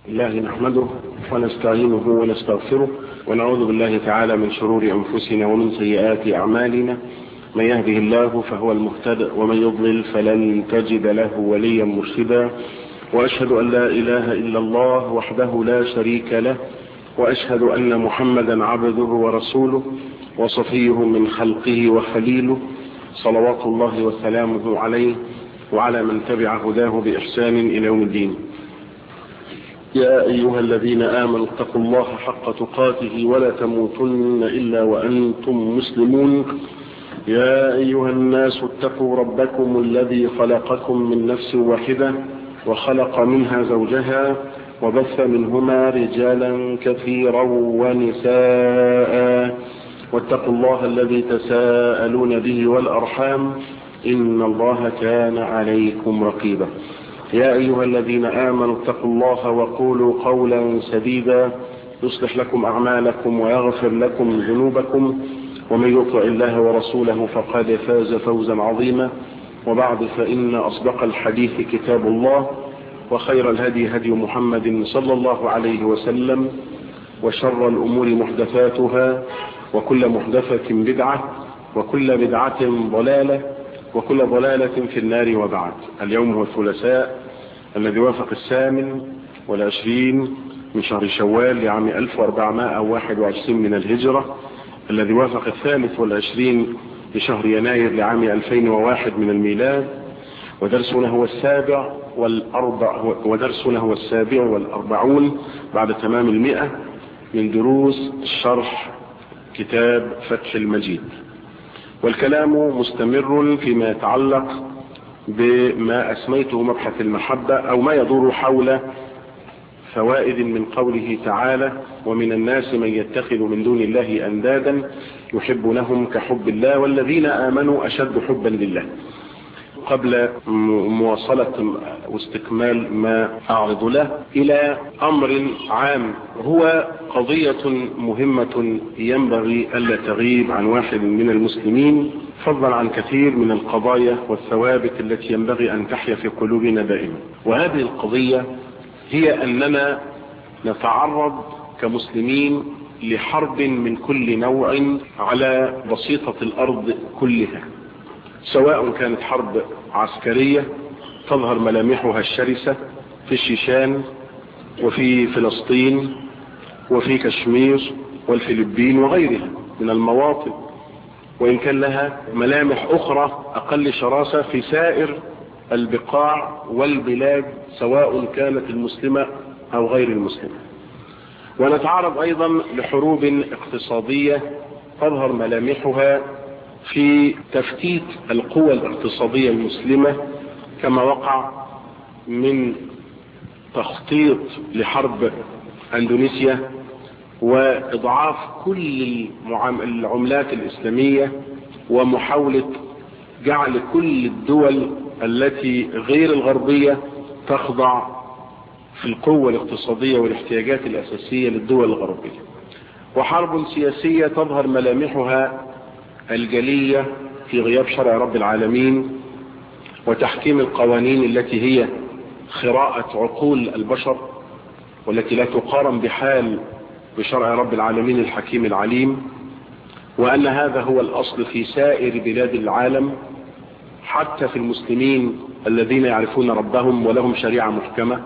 الله نحمده ونستعينه ونستغفره ونعوذ بالله تعالى من شرور أنفسنا ومن سيئات أعمالنا من يهده الله فهو المهتد ومن يضلل فلن تجد له وليا مرشدا وأشهد أن لا إله إلا الله وحده لا شريك له وأشهد أن محمدا عبده ورسوله وصفيه من خلقه وخليله صلوات الله وسلامه عليه وعلى من تبع هداه بإحسان إلى يوم الدين يا أيها الذين آمنوا اتقوا الله حق تقاته ولا تموتن إلا وأنتم مسلمون يا أيها الناس اتقوا ربكم الذي خلقكم من نفس واحدة وخلق منها زوجها وبث منهما رجالا كثيرا ونساء واتقوا الله الذي تساءلون به والأرحام إن الله كان عليكم رقيبا يا أيها الذين آمنوا اتقوا الله وقولوا قولا سديدا يصلح لكم أعمالكم ويغفر لكم ذنوبكم ومن يطع الله ورسوله فقد فاز فوزا عظيما وبعد فإن أصدق الحديث كتاب الله وخير الهدي هدي محمد صلى الله عليه وسلم وشر الأمور محدثاتها وكل محدثة بدعة وكل بدعة ضلالة وكل ضلالة في النار وبعد اليوم هو الثلاثاء الذي وافق الثامن والعشرين من شهر شوال لعام 1421 من الهجرة الذي وافق الثالث والعشرين لشهر يناير لعام 2001 من الميلاد ودرسنا هو السابع والأربع ودرسنا هو السابع والأربعون بعد تمام المئة من دروس شرح كتاب فتح المجيد والكلام مستمر فيما يتعلق بما أسميته مبحث المحبة أو ما يدور حول فوائد من قوله تعالى ومن الناس من يتخذ من دون الله أندادا يحبونهم كحب الله والذين آمنوا أشد حبا لله قبل مواصلة واستكمال ما أعرض له إلى أمر عام هو قضية مهمة ينبغي ألا تغيب عن واحد من المسلمين فضلا عن كثير من القضايا والثوابت التي ينبغي أن تحيا في قلوبنا دائما وهذه القضية هي أننا نتعرض كمسلمين لحرب من كل نوع على بسيطة الأرض كلها سواء كانت حرب عسكرية تظهر ملامحها الشرسة في الشيشان وفي فلسطين وفي كشمير والفلبين وغيرها من المواطن وإن كان لها ملامح أخرى أقل شراسة في سائر البقاع والبلاد سواء كانت المسلمة أو غير المسلمة ونتعرض أيضا لحروب اقتصادية تظهر ملامحها في تفتيت القوى الاقتصادية المسلمة كما وقع من تخطيط لحرب اندونيسيا واضعاف كل العملات الاسلامية ومحاولة جعل كل الدول التي غير الغربية تخضع في القوة الاقتصادية والاحتياجات الاساسية للدول الغربية وحرب سياسية تظهر ملامحها الجلية في غياب شرع رب العالمين وتحكيم القوانين التي هي خراءة عقول البشر والتي لا تقارن بحال بشرع رب العالمين الحكيم العليم وأن هذا هو الأصل في سائر بلاد العالم حتى في المسلمين الذين يعرفون ربهم ولهم شريعة محكمة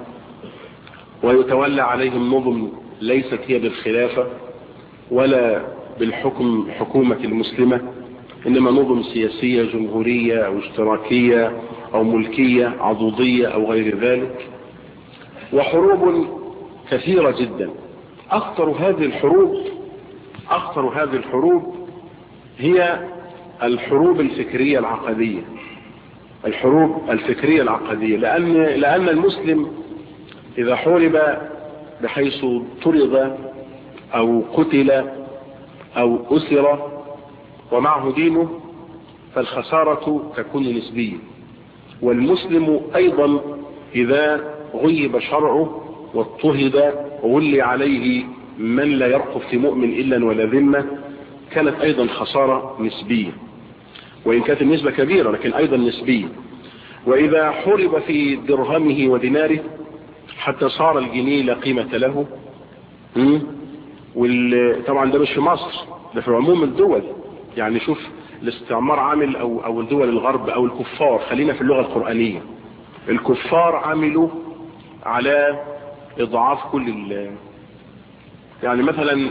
ويتولى عليهم نظم ليست هي بالخلافة ولا بالحكم حكومة المسلمة إنما نظم سياسية جمهورية أو اشتراكية أو ملكية عضوضية أو غير ذلك وحروب كثيرة جدا أخطر هذه الحروب أخطر هذه الحروب هي الحروب الفكرية العقدية الحروب الفكرية العقدية لأن, لأن المسلم إذا حورب بحيث طرد أو قتل أو أسر ومعه دينه فالخسارة تكون نسبية والمسلم أيضا إذا غيب شرعه واضطهد ولي عليه من لا يرقب في مؤمن إلا ولا ذمة كانت أيضا خسارة نسبية وإن كانت النسبة كبيرة لكن أيضا نسبية وإذا حرب في درهمه وديناره حتى صار الجنيه لا قيمة له طبعا ده مش في مصر ده في عموم الدول يعني شوف الاستعمار عامل او او الدول الغرب او الكفار خلينا في اللغة القرآنية الكفار عملوا على اضعاف كل ال يعني مثلا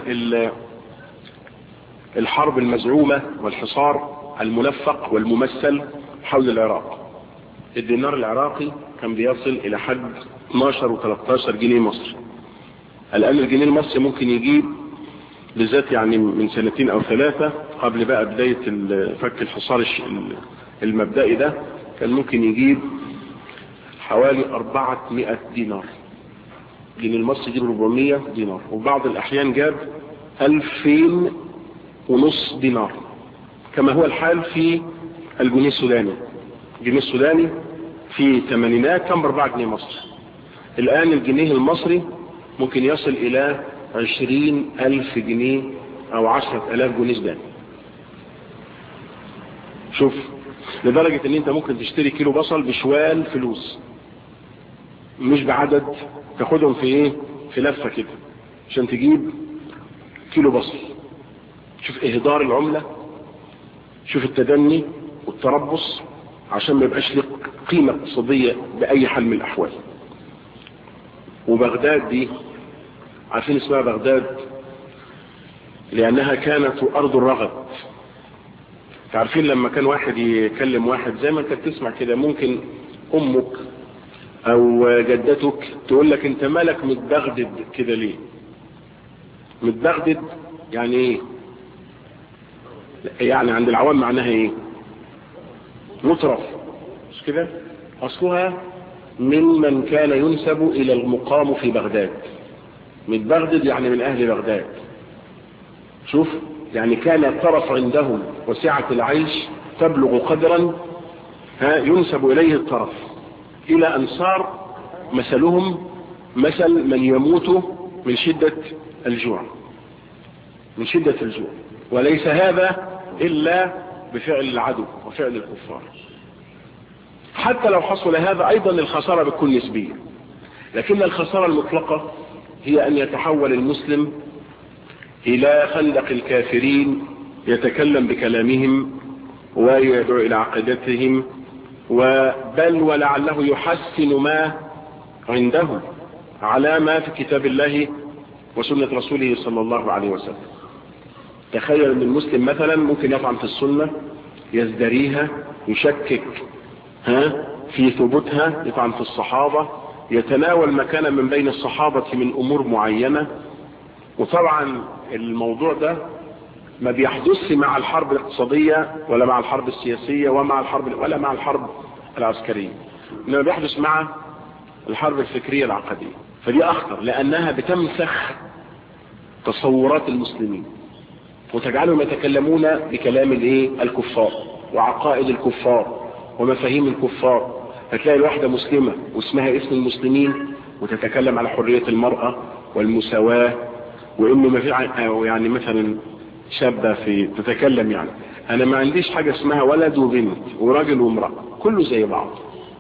الحرب المزعومة والحصار المنفق والممثل حول العراق الدينار العراقي كان بيصل الى حد 12 و 13 جنيه مصري الان الجنيه المصري ممكن يجيب بالذات يعني من سنتين او ثلاثة قبل بقى بداية فك الحصار المبدئي ده كان ممكن يجيب حوالي 400 دينار جنيه المصري يجيب 400 دينار وبعض الاحيان جاب 2000 ونص دينار كما هو الحال في الجنيه السوداني الجنيه السوداني في الثمانينات كان ب 4 جنيه مصري الان الجنيه المصري ممكن يصل الى 20 الف جنيه او 10 الاف جنيه سوداني شوف لدرجة ان انت ممكن تشتري كيلو بصل بشوال فلوس مش بعدد تاخدهم في ايه في لفة كده عشان تجيب كيلو بصل شوف اهدار العملة شوف التدني والتربص عشان ما يبقاش لك قيمة اقتصادية بأي حال من الأحوال وبغداد دي عارفين اسمها بغداد لأنها كانت أرض الرغد عارفين لما كان واحد يكلم واحد زي ما انت بتسمع كده ممكن أمك أو جدتك تقول لك أنت مالك متبغدد كده ليه متبغدد يعني ايه يعني عند العوام معناها ايه مطرف مش كده اصلها ممن كان ينسب الى المقام في بغداد متبغدد يعني من اهل بغداد شوف يعني كان الطرف عندهم وسعة العيش تبلغ قدرا ها ينسب اليه الطرف الى ان صار مثلهم مثل من يموت من شدة الجوع من شدة الجوع وليس هذا إلا بفعل العدو وفعل الكفار حتى لو حصل هذا أيضا الخسارة بتكون نسبية لكن الخسارة المطلقة هي أن يتحول المسلم إلى خندق الكافرين يتكلم بكلامهم ويدعو إلى عقيدتهم وبل ولعله يحسن ما عندهم على ما في كتاب الله وسنة رسوله صلى الله عليه وسلم تخيل ان المسلم مثلا ممكن يطعن في السنة يزدريها يشكك ها في ثبوتها يطعن في الصحابة يتناول مكانا من بين الصحابة من امور معينة وطبعا الموضوع ده ما بيحدث مع الحرب الاقتصادية ولا مع الحرب السياسية ومع الحرب ولا مع الحرب العسكرية انما بيحدث مع الحرب الفكرية العقدية فدي اخطر لانها بتمسخ تصورات المسلمين وتجعلهم يتكلمون بكلام الايه الكفار وعقائد الكفار ومفاهيم الكفار فتلاقي الواحدة مسلمة واسمها اسم المسلمين وتتكلم على حرية المرأة والمساواة وانه ما في يعني مثلا شابة في تتكلم يعني انا ما عنديش حاجة اسمها ولد وبنت وراجل وامرأة كله زي بعض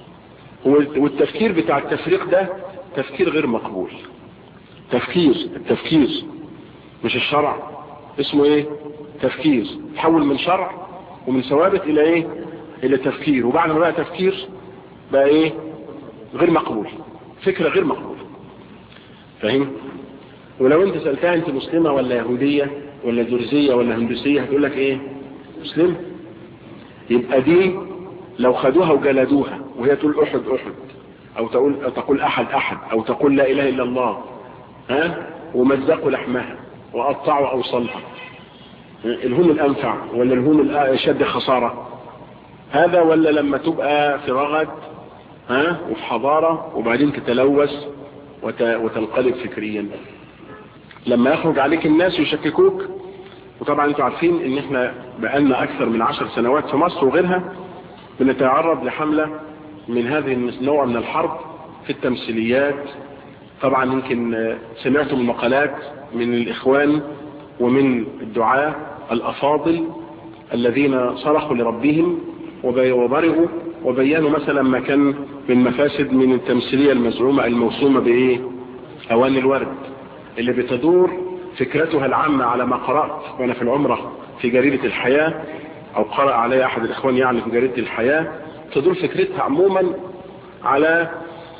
والتفكير بتاع التفريق ده تفكير غير مقبول تفكير التفكير مش الشرع اسمه ايه تفكير تحول من شرع ومن ثوابت الى ايه الى تفكير وبعد ما بقى تفكير بقى ايه غير مقبول فكرة غير مقبولة فاهم ولو انت سألتها انت مسلمة ولا يهودية ولا درزية ولا هندوسية هتقول لك ايه مسلم يبقى دي لو خدوها وجلدوها وهي تقول احد احد او تقول أو تقول احد احد او تقول لا اله الا الله ها ومزقوا لحمها وقطعوا اوصالها الهون الانفع ولا الهون الاشد خسارة هذا ولا لما تبقى في رغد ها وفي حضارة وبعدين تتلوث وتنقلب فكريا لما يخرج عليك الناس يشككوك وطبعا انتوا عارفين ان احنا بقالنا اكثر من عشر سنوات في مصر وغيرها بنتعرض لحملة من هذه النوع من الحرب في التمثيليات طبعا يمكن سمعتم المقالات من الاخوان ومن الدعاة الافاضل الذين صرخوا لربهم وبرغوا وبينوا مثلا ما كان من مفاسد من التمثيلية المزعومة الموسومة بايه اواني الورد اللي بتدور فكرتها العامة على ما قرأت وانا في العمرة في جريدة الحياة او قرأ علي احد الاخوان يعني في جريدة الحياة تدور فكرتها عموما على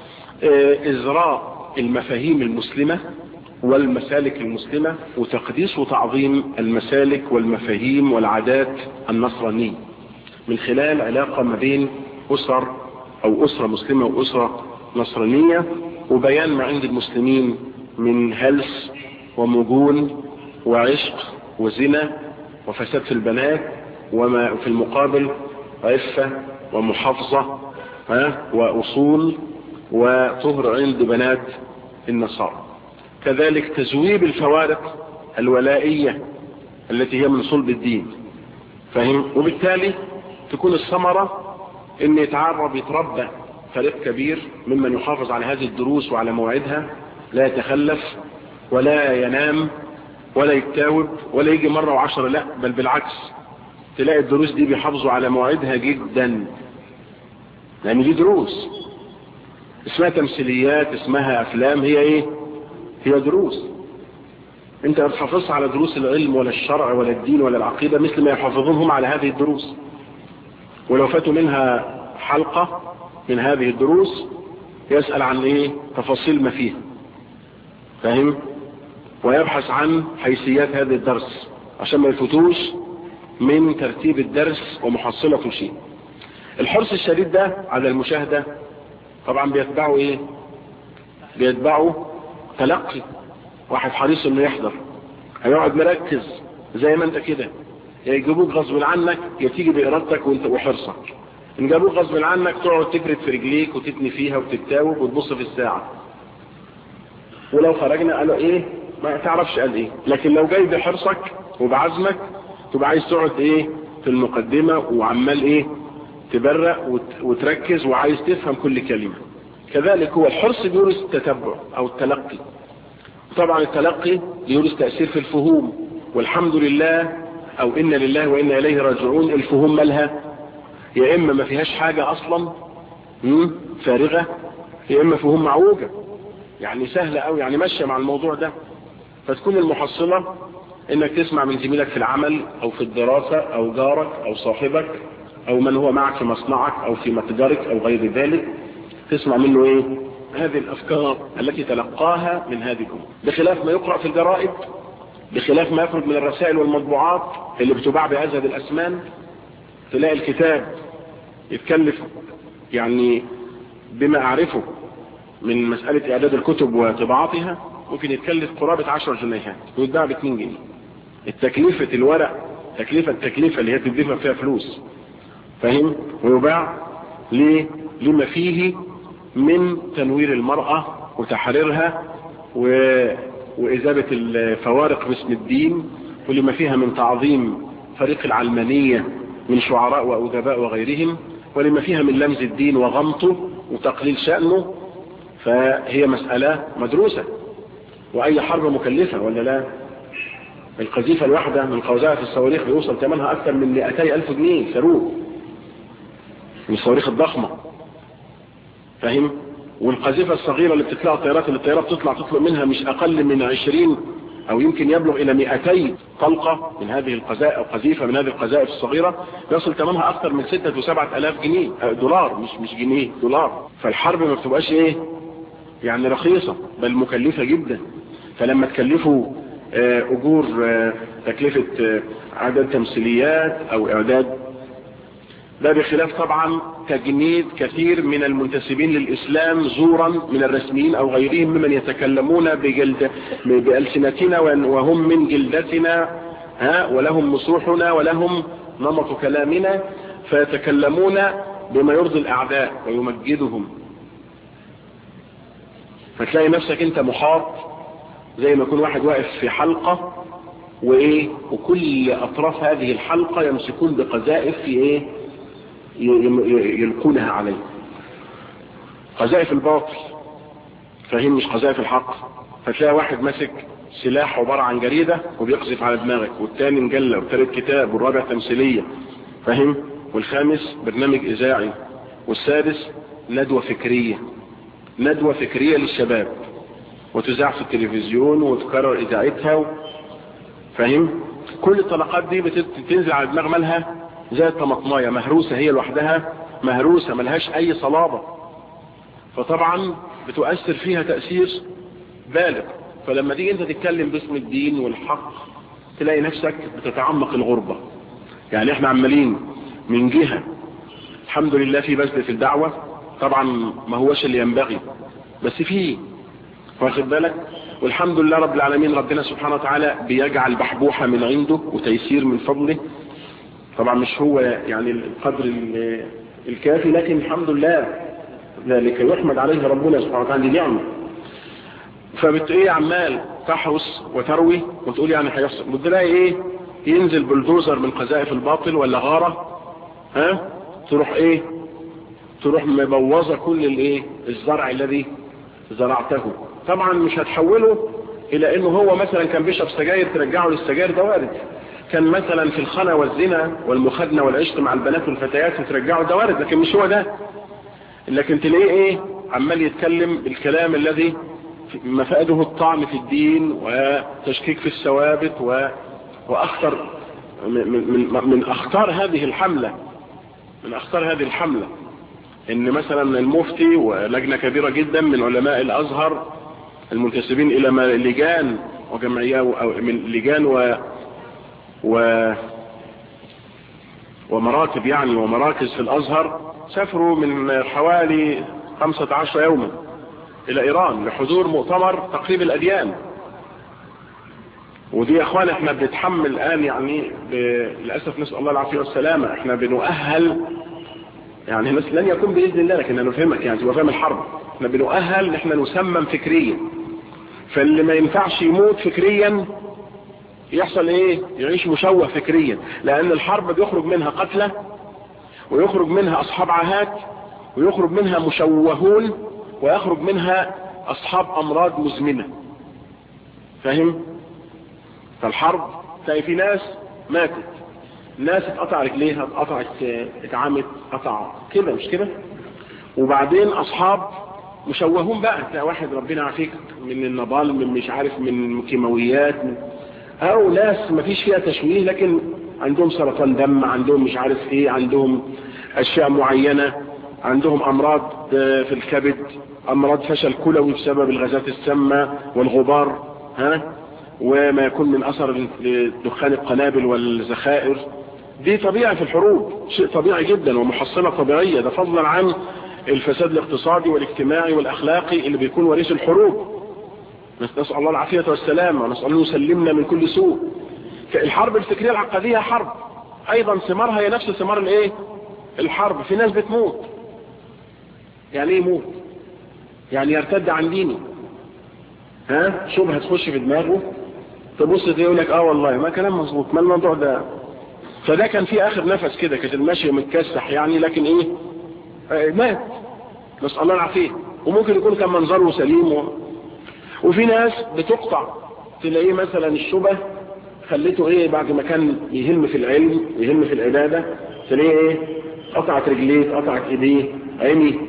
ازراء المفاهيم المسلمة والمسالك المسلمة وتقديس وتعظيم المسالك والمفاهيم والعادات النصرانية من خلال علاقة ما بين أسر أو أسرة مسلمة وأسرة نصرانية وبيان ما عند المسلمين من هلس ومجون وعشق وزنا وفساد في البنات وما في المقابل عفة ومحافظة وأصول وطهر عند بنات النصارى كذلك تزويب الفوارق الولائية التي هي من صلب الدين فهم وبالتالي تكون الثمرة ان يتعرب يتربى فريق كبير ممن يحافظ على هذه الدروس وعلى موعدها لا يتخلف ولا ينام ولا يتاوب ولا يجي مرة وعشرة لا بل بالعكس تلاقي الدروس دي بيحافظوا على موعدها جدا لان دي دروس اسمها تمثيليات اسمها افلام هي ايه هي دروس انت ما بتحافظش على دروس العلم ولا الشرع ولا الدين ولا العقيدة مثل ما يحافظون هم على هذه الدروس ولو فاتوا منها حلقة من هذه الدروس يسأل عن ايه تفاصيل ما فيها فاهم ويبحث عن حيثيات هذا الدرس عشان ما يفوتوش من ترتيب الدرس ومحصلة شيء الحرص الشديد ده على المشاهدة طبعا بيتبعوا ايه بيتبعوا تلقي واحد حريص انه يحضر هيقعد مركز زي ما انت كده يا يجيبوك غصب عنك يا تيجي بارادتك وانت وحرصك ان جابوك غصب عنك تقعد تفرد في رجليك وتتني فيها وتتاوب وتبص في الساعة ولو خرجنا قالوا ايه ما تعرفش قال ايه لكن لو جاي بحرصك وبعزمك تبقى عايز تقعد ايه في المقدمة وعمال ايه تبرق وت... وتركز وعايز تفهم كل كلمة كذلك هو الحرص بيورث التتبع او التلقي طبعا التلقي بيورث تأثير في الفهوم والحمد لله او ان لله وانا اليه راجعون الفهوم مالها يا اما ما فيهاش حاجة اصلا فارغة يا اما فهوم معوجة يعني سهلة او يعني ماشية مع الموضوع ده فتكون المحصلة انك تسمع من زميلك في العمل او في الدراسة او جارك او صاحبك او من هو معك في مصنعك او في متجرك او غير ذلك تسمع منه ايه هذه الافكار التي تلقاها من هذه الامور بخلاف ما يقرأ في الجرائد بخلاف ما يخرج من الرسائل والمطبوعات اللي بتباع بأزهد الاسمان تلاقي الكتاب يتكلف يعني بما اعرفه من مسألة اعداد الكتب وطباعتها ممكن يتكلف قرابة 10 جنيهات ويتباع ب 2 جنيه التكلفة الورق تكلفة التكلفة اللي هي تدفع فيها فلوس فاهم ويباع ليه لما فيه من تنوير المرأة وتحريرها و... وإذابة الفوارق باسم الدين ولما فيها من تعظيم فريق العلمانية من شعراء وأدباء وغيرهم ولما فيها من لمز الدين وغمطه وتقليل شأنه فهي مسألة مدروسة وأي حرب مكلفة ولا لا القذيفة الواحدة من قوزعة الصواريخ بيوصل ثمنها أكثر من 200 ألف جنيه صاروخ من الصواريخ الضخمة فاهم والقذيفة الصغيرة اللي بتطلع الطيارات اللي الطيارات بتطلع تطلق منها مش أقل من 20 أو يمكن يبلغ إلى 200 طلقة من هذه القذائف أو قذيفة من هذه القذائف الصغيرة يصل ثمنها أكثر من 6 و7 ألاف جنيه دولار مش مش جنيه دولار فالحرب ما بتبقاش إيه يعني رخيصة بل مكلفة جدا فلما تكلفوا أجور تكلفة عدد تمثيليات أو إعداد ده بخلاف طبعا تجنيد كثير من المنتسبين للإسلام زورا من الرسميين أو غيرهم ممن يتكلمون بجلد بألسنتنا وهم من جلدتنا ها ولهم مصروحنا ولهم نمط كلامنا فيتكلمون بما يرضي الأعداء ويمجدهم فتلاقي نفسك انت محاط زي ما يكون واحد واقف في حلقة وايه وكل اطراف هذه الحلقة يمسكون بقذائف في ايه يلقونها عليه قذائف الباطل فهم مش قذائف الحق فتلاقي واحد ماسك سلاح عبارة عن جريدة وبيقذف على دماغك والتاني مجلة والتالت كتاب والرابع تمثيلية فاهم والخامس برنامج اذاعي والسادس ندوة فكرية ندوة فكرية للشباب وتذاع في التلفزيون وتكرر اذاعتها فاهم كل الطلقات دي بتنزل على دماغ مالها زي الطماطمايه مهروسة هي لوحدها مهروسة ملهاش اي صلابة فطبعا بتؤثر فيها تأثير بالغ فلما تيجي انت تتكلم باسم الدين والحق تلاقي نفسك بتتعمق الغربة يعني احنا عمالين من جهة الحمد لله في بذل في الدعوة طبعا ما هوش اللي ينبغي بس فيه واخد بالك والحمد لله رب العالمين ربنا سبحانه وتعالى بيجعل بحبوحة من عنده وتيسير من فضله طبعا مش هو يعني القدر الكافي لكن الحمد لله ذلك يحمد عليه ربنا سبحانه وتعالى دي نعمة فبتلاقيه عمال تحرس وتروي وتقول يعني هيحصل بتلاقي ايه ينزل بلدوزر من قذائف الباطل ولا غارة ها تروح ايه تروح مبوظة كل الايه الزرع الذي زرعته طبعا مش هتحوله الى انه هو مثلا كان بيشرب سجاير ترجعه للسجاير ده وارد كان مثلا في الخنا والزنا والمخادنة والعشق مع البنات والفتيات وترجعه ده وارد لكن مش هو ده لكن تلاقيه ايه عمال يتكلم الكلام الذي مفاده الطعن في الدين وتشكيك في الثوابت و... واخطر من, من, من اخطار هذه الحملة من اخطار هذه الحملة ان مثلا المفتي ولجنة كبيرة جدا من علماء الازهر المنتسبين الى لجان وجمعية او من لجان و و ومراتب يعني ومراكز في الازهر سافروا من حوالي 15 يوما الى ايران لحضور مؤتمر تقريب الاديان ودي يا اخوان احنا بنتحمل الان يعني للاسف نسال الله العافيه والسلامه احنا بنؤهل يعني لن يكون باذن الله لكن انا فهمك يعني تبقى فاهم الحرب احنا بنؤهل ان احنا نسمم فكريا فاللي ما ينفعش يموت فكريا يحصل ايه يعيش مشوه فكريا لان الحرب بيخرج منها قتلى ويخرج منها اصحاب عاهات ويخرج منها مشوهون ويخرج منها اصحاب امراض مزمنة فاهم فالحرب تلاقي في ناس ماتت ناس اتقطع رجليها اتقطعت اتعمت قطع كده مش كده وبعدين اصحاب مشوهون بقى تلاقي واحد ربنا يعافيك من النضال من مش عارف من كيماويات من او ناس ما فيش فيها تشويه لكن عندهم سرطان دم عندهم مش عارف ايه عندهم اشياء معينة عندهم امراض في الكبد امراض فشل كلوي بسبب الغازات السامة والغبار ها وما يكون من اثر دخان القنابل والذخائر دي طبيعة في الحروب شيء طبيعي جدا ومحصلة طبيعية ده فضلا عن الفساد الاقتصادي والاجتماعي والاخلاقي اللي بيكون وريث الحروب نسأل الله العافية والسلامة ونسأل الله يسلمنا من كل سوء الحرب الفكرية العقدية حرب ايضا ثمارها هي نفس ثمار الايه الحرب في ناس بتموت يعني ايه يموت يعني يرتد عن دينه ها شبهة تخش في دماغه تبص يقول لك اه والله ما كلام مظبوط ما الموضوع ده فده كان في اخر نفس كده كانت المشي متكسح يعني لكن ايه آه مات نسأل الله العافية وممكن يكون كان منظره سليم و... وفي ناس بتقطع تلاقيه مثلا الشبه خليته ايه بعد ما كان يهم في العلم يهم في العبادة تلاقيه ايه قطعت رجليه قطعت ايديه عيني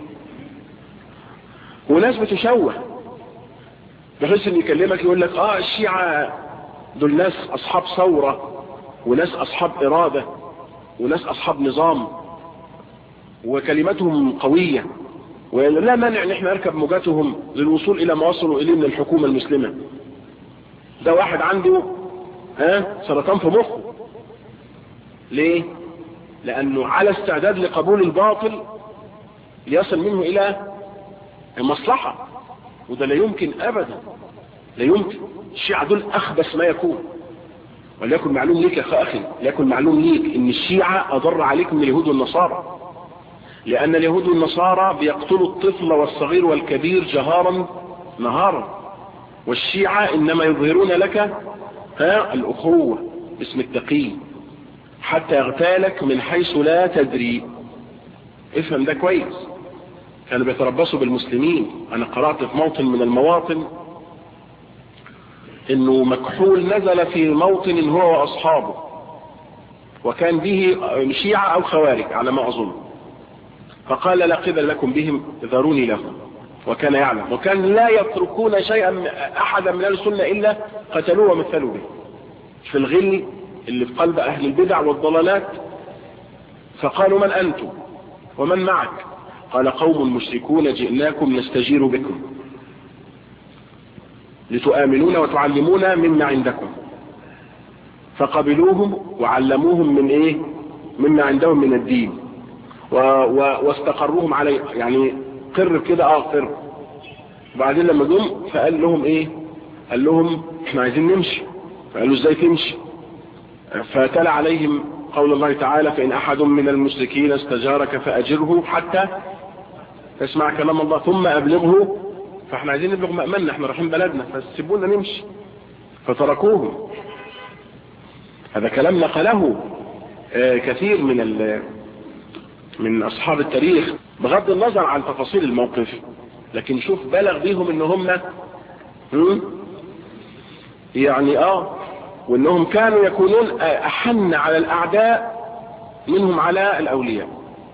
وناس بتشوه بحيث ان يكلمك يقول لك اه الشيعة دول ناس اصحاب ثورة وناس اصحاب ارادة وناس اصحاب نظام وكلماتهم قوية ولا مانع ان احنا نركب موجاتهم للوصول الى ما وصلوا اليه من الحكومة المسلمة ده واحد عنده ها سرطان في مخه ليه لانه على استعداد لقبول الباطل ليصل منه الى المصلحة وده لا يمكن ابدا لا يمكن الشيعة دول اخبث ما يكون وليكن معلوم ليك يا اخي ليكن معلوم ليك ان الشيعة اضر عليك من اليهود والنصارى لان اليهود والنصارى بيقتلوا الطفل والصغير والكبير جهارا نهارا والشيعة انما يظهرون لك ها الاخوة باسم التقي حتى يغتالك من حيث لا تدري افهم ده كويس كانوا بيتربصوا بالمسلمين انا قرأت في موطن من المواطن انه مكحول نزل في موطن هو واصحابه وكان به شيعة او خوارج على ما اظن فقال لا قبل لكم بهم ذروني لهم وكان يعلم وكان لا يتركون شيئا احدا من اهل السنه الا قتلوه ومثلوا به في الغل اللي في قلب اهل البدع والضلالات فقالوا من انتم ومن معك قال قوم مشركون جئناكم نستجير بكم لتؤمنون وتعلمون مما عندكم فقبلوهم وعلموهم من ايه مما عندهم من الدين و و واستقروهم عليه يعني قر كده اه قر وبعدين لما جم فقال لهم ايه قال لهم احنا عايزين نمشي فقالوا ازاي تمشي فتلا عليهم قول الله تعالى فإن أحد من المشركين استجارك فأجره حتى تسمع كلام الله ثم أبلغه فاحنا عايزين نبلغ مأمننا احنا رايحين بلدنا فسيبونا نمشي فتركوهم هذا كلام نقله آه كثير من من أصحاب التاريخ بغض النظر عن تفاصيل الموقف لكن شوف بلغ بيهم ان هم يعني اه وانهم كانوا يكونون احن على الاعداء منهم على الاولياء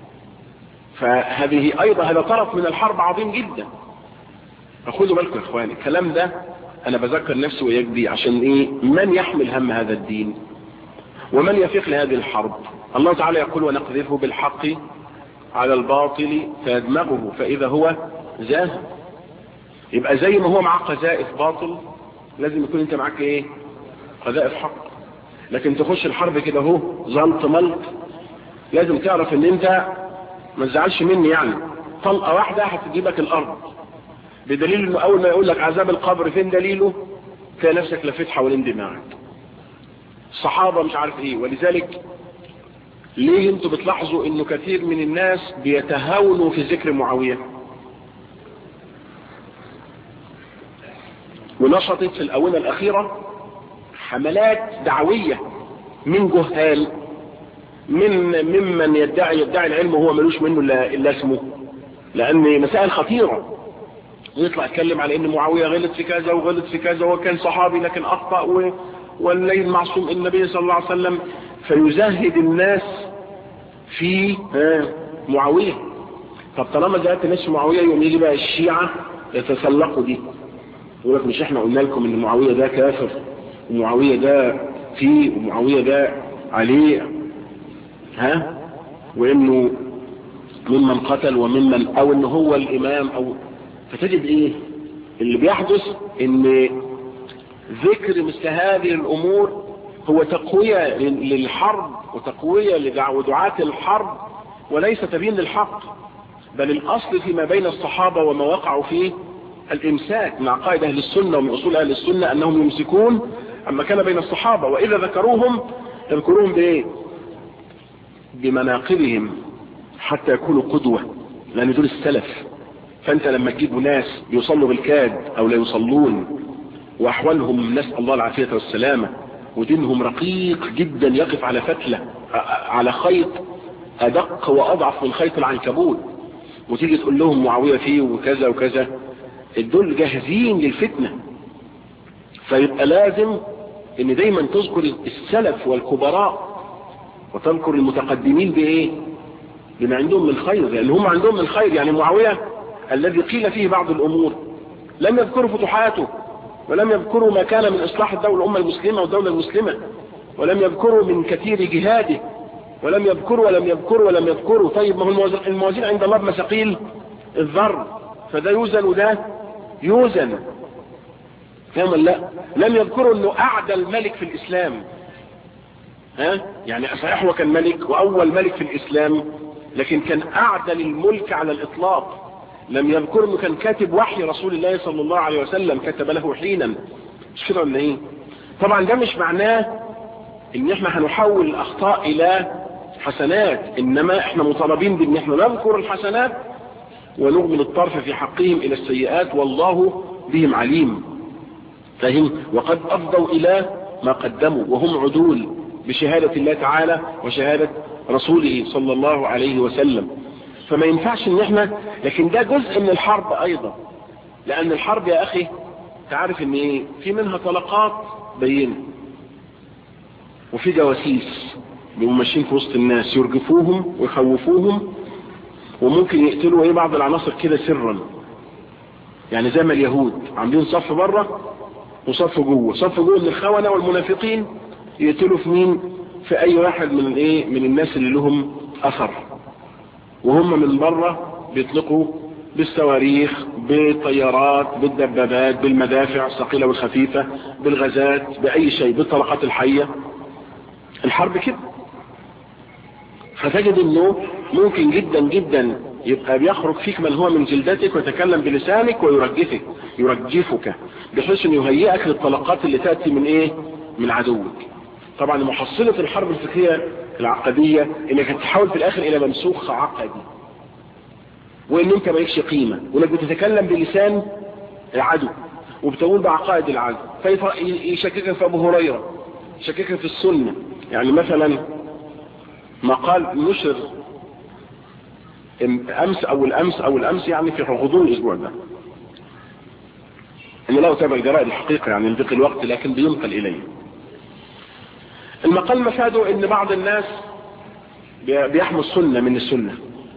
فهذه ايضا هذا طرف من الحرب عظيم جدا فخذوا بالكم يا اخواني الكلام ده انا بذكر نفسي وياك بيه عشان ايه من يحمل هم هذا الدين ومن يفيق لهذه الحرب الله تعالى يقول ونقذفه بالحق على الباطل فيدمغه فاذا هو زاهد يبقى زي ما هو معاه قذائف باطل لازم يكون انت معاك ايه قذائف حق لكن تخش الحرب كده اهو زلط ملط لازم تعرف ان انت ما تزعلش مني يعني طلقه واحده هتجيبك الارض بدليل انه اول ما يقول لك عذاب القبر فين دليله تلاقي نفسك لفيت حوالين دماغك الصحابه مش عارف ايه ولذلك ليه انتوا بتلاحظوا انه كثير من الناس بيتهاونوا في ذكر معاويه ونشطت في الاونه الاخيره حملات دعوية من جهال من ممن يدعي يدعي العلم وهو ملوش منه الا, إلا اسمه لان مسائل خطيرة ويطلع يتكلم على ان معاوية غلط في كذا وغلط في كذا وكان صحابي لكن اخطأ و... والليل معصوم النبي صلى الله عليه وسلم فيزهد الناس في معاوية طب طالما زهدت الناس في معاوية يوم يجي بقى الشيعة يتسلقوا دي يقول لك مش احنا قلنا لكم ان معاوية ده كافر ومعاوية ده فيه ومعاوية ده عليه ها وانه ممن قتل وممن او انه هو الامام او فتجد ايه اللي بيحدث ان ذكر مثل هذه الامور هو تقوية للحرب وتقوية لدعاة الحرب وليس تبين للحق بل الاصل فيما بين الصحابة وما وقعوا فيه الامساك من عقائد اهل السنة ومن اصول اهل السنة انهم يمسكون اما كان بين الصحابة واذا ذكروهم يذكروهم بايه بمناقبهم حتى يكونوا قدوة لان دول السلف فانت لما تجيبوا ناس يصلوا بالكاد او لا يصلون واحوالهم نسأل الله العافية والسلامة ودينهم رقيق جدا يقف على فتلة على خيط ادق واضعف من خيط العنكبوت وتيجي تقول لهم معاوية فيه وكذا وكذا دول جاهزين للفتنة فيبقى لازم ان دايما تذكر السلف والكبراء وتذكر المتقدمين بايه بما عندهم من خير لان هم عندهم من خير يعني معاوية الذي قيل فيه بعض الامور لم يذكروا فتوحاته ولم يذكروا ما كان من اصلاح الدولة الامة المسلمة والدولة المسلمة ولم يذكروا من كثير جهاده ولم يذكروا ولم يذكروا ولم يذكروا طيب ما هو الموازين عند الله بمساقيل الذر فده يوزن وده يوزن فهم لا لم يذكروا انه اعدى الملك في الاسلام ها يعني صحيح هو كان ملك واول ملك في الاسلام لكن كان اعدل الملك على الاطلاق لم يذكر انه كان كاتب وحي رسول الله صلى الله عليه وسلم كتب له حينا مش كده ولا ايه طبعا ده مش معناه ان احنا هنحول الاخطاء الى حسنات انما احنا مطالبين بان احنا نذكر الحسنات ونغمل الطرف في حقهم الى السيئات والله بهم عليم فهم وقد افضوا الى ما قدموا وهم عدول بشهادة الله تعالى وشهادة رسوله صلى الله عليه وسلم فما ينفعش ان احنا لكن ده جزء من الحرب ايضا لان الحرب يا اخي تعرف ان ايه في منها طلقات بينه وفي جواسيس بيبقوا ماشيين في وسط الناس يرجفوهم ويخوفوهم وممكن يقتلوا ايه بعض العناصر كده سرا يعني زي ما اليهود عاملين صف بره وصف جوه صف جوه من الخونة والمنافقين يقتلوا في مين في اي واحد من الايه من الناس اللي لهم اثر وهم من بره بيطلقوا بالصواريخ بالطيارات بالدبابات بالمدافع الثقيله والخفيفه بالغازات باي شيء بالطلقات الحيه الحرب كده فتجد انه ممكن جدا جدا يبقى بيخرج فيك من هو من جلدتك ويتكلم بلسانك ويرجفك يرجفك بحيث انه يهيئك للطلقات اللي تاتي من ايه من عدوك طبعا محصلة الحرب الفكرية العقدية انك تحول في الاخر الى ممسوخ عقدي وان انت مالكش قيمة وانك بتتكلم بلسان العدو وبتقول بعقائد العدو فيشككك في ابو هريرة يشككك في السنة يعني مثلا ما قال نشر امس او الامس او الامس يعني في غضون الاسبوع ده ان لا اتابع الجرائد الحقيقة يعني لضيق الوقت لكن بينقل الي المقال مفاده ان بعض الناس بيحموا السنة من السنة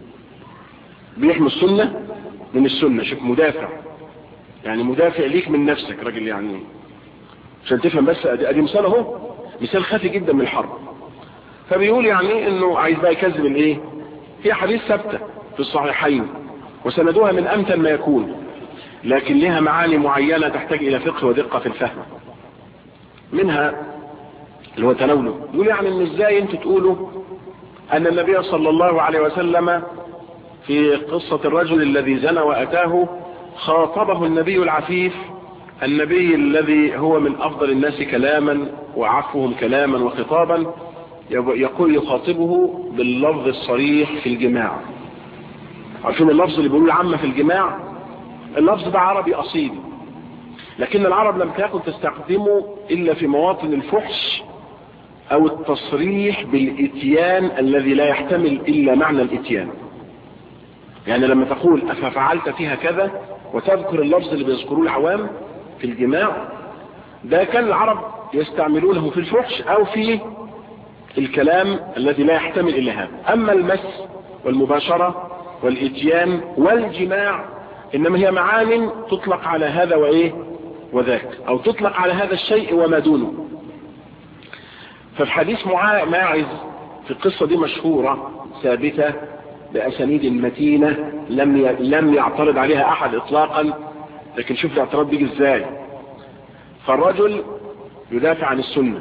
بيحموا السنة من السنة شوف مدافع يعني مدافع ليك من نفسك راجل يعني عشان تفهم بس ادي مثال اهو مثال خفي جدا من الحرب فبيقول يعني انه عايز بقى يكذب الايه هي حديث ثابته في الصحيحين وسندوها من امتن ما يكون لكن لها معاني معينة تحتاج الى فقه ودقة في الفهم منها اللي هو تناوله يقول يعني ان ازاي انتوا تقولوا ان النبي صلى الله عليه وسلم في قصة الرجل الذي زنى واتاه خاطبه النبي العفيف النبي الذي هو من افضل الناس كلاما وعفوهم كلاما وخطابا يقول يخاطبه باللفظ الصريح في الجماع عارفين اللفظ اللي بيقولوا العامة في الجماع اللفظ ده عربي اصيل لكن العرب لم تكن تستخدمه الا في مواطن الفحش او التصريح بالاتيان الذي لا يحتمل الا معنى الاتيان يعني لما تقول اففعلت فيها كذا وتذكر اللفظ اللي بيذكروه العوام في الجماع ده كان العرب يستعملونه في الفحش او في الكلام الذي لا يحتمل الا هذا اما المس والمباشرة والاتيان والجماع انما هي معان تطلق على هذا وايه وذاك او تطلق على هذا الشيء وما دونه ففي حديث ماعز في القصة دي مشهورة ثابتة بأسانيد متينة لم لم يعترض عليها أحد إطلاقا لكن شوف الاعتراض بيجي إزاي فالرجل يدافع عن السنة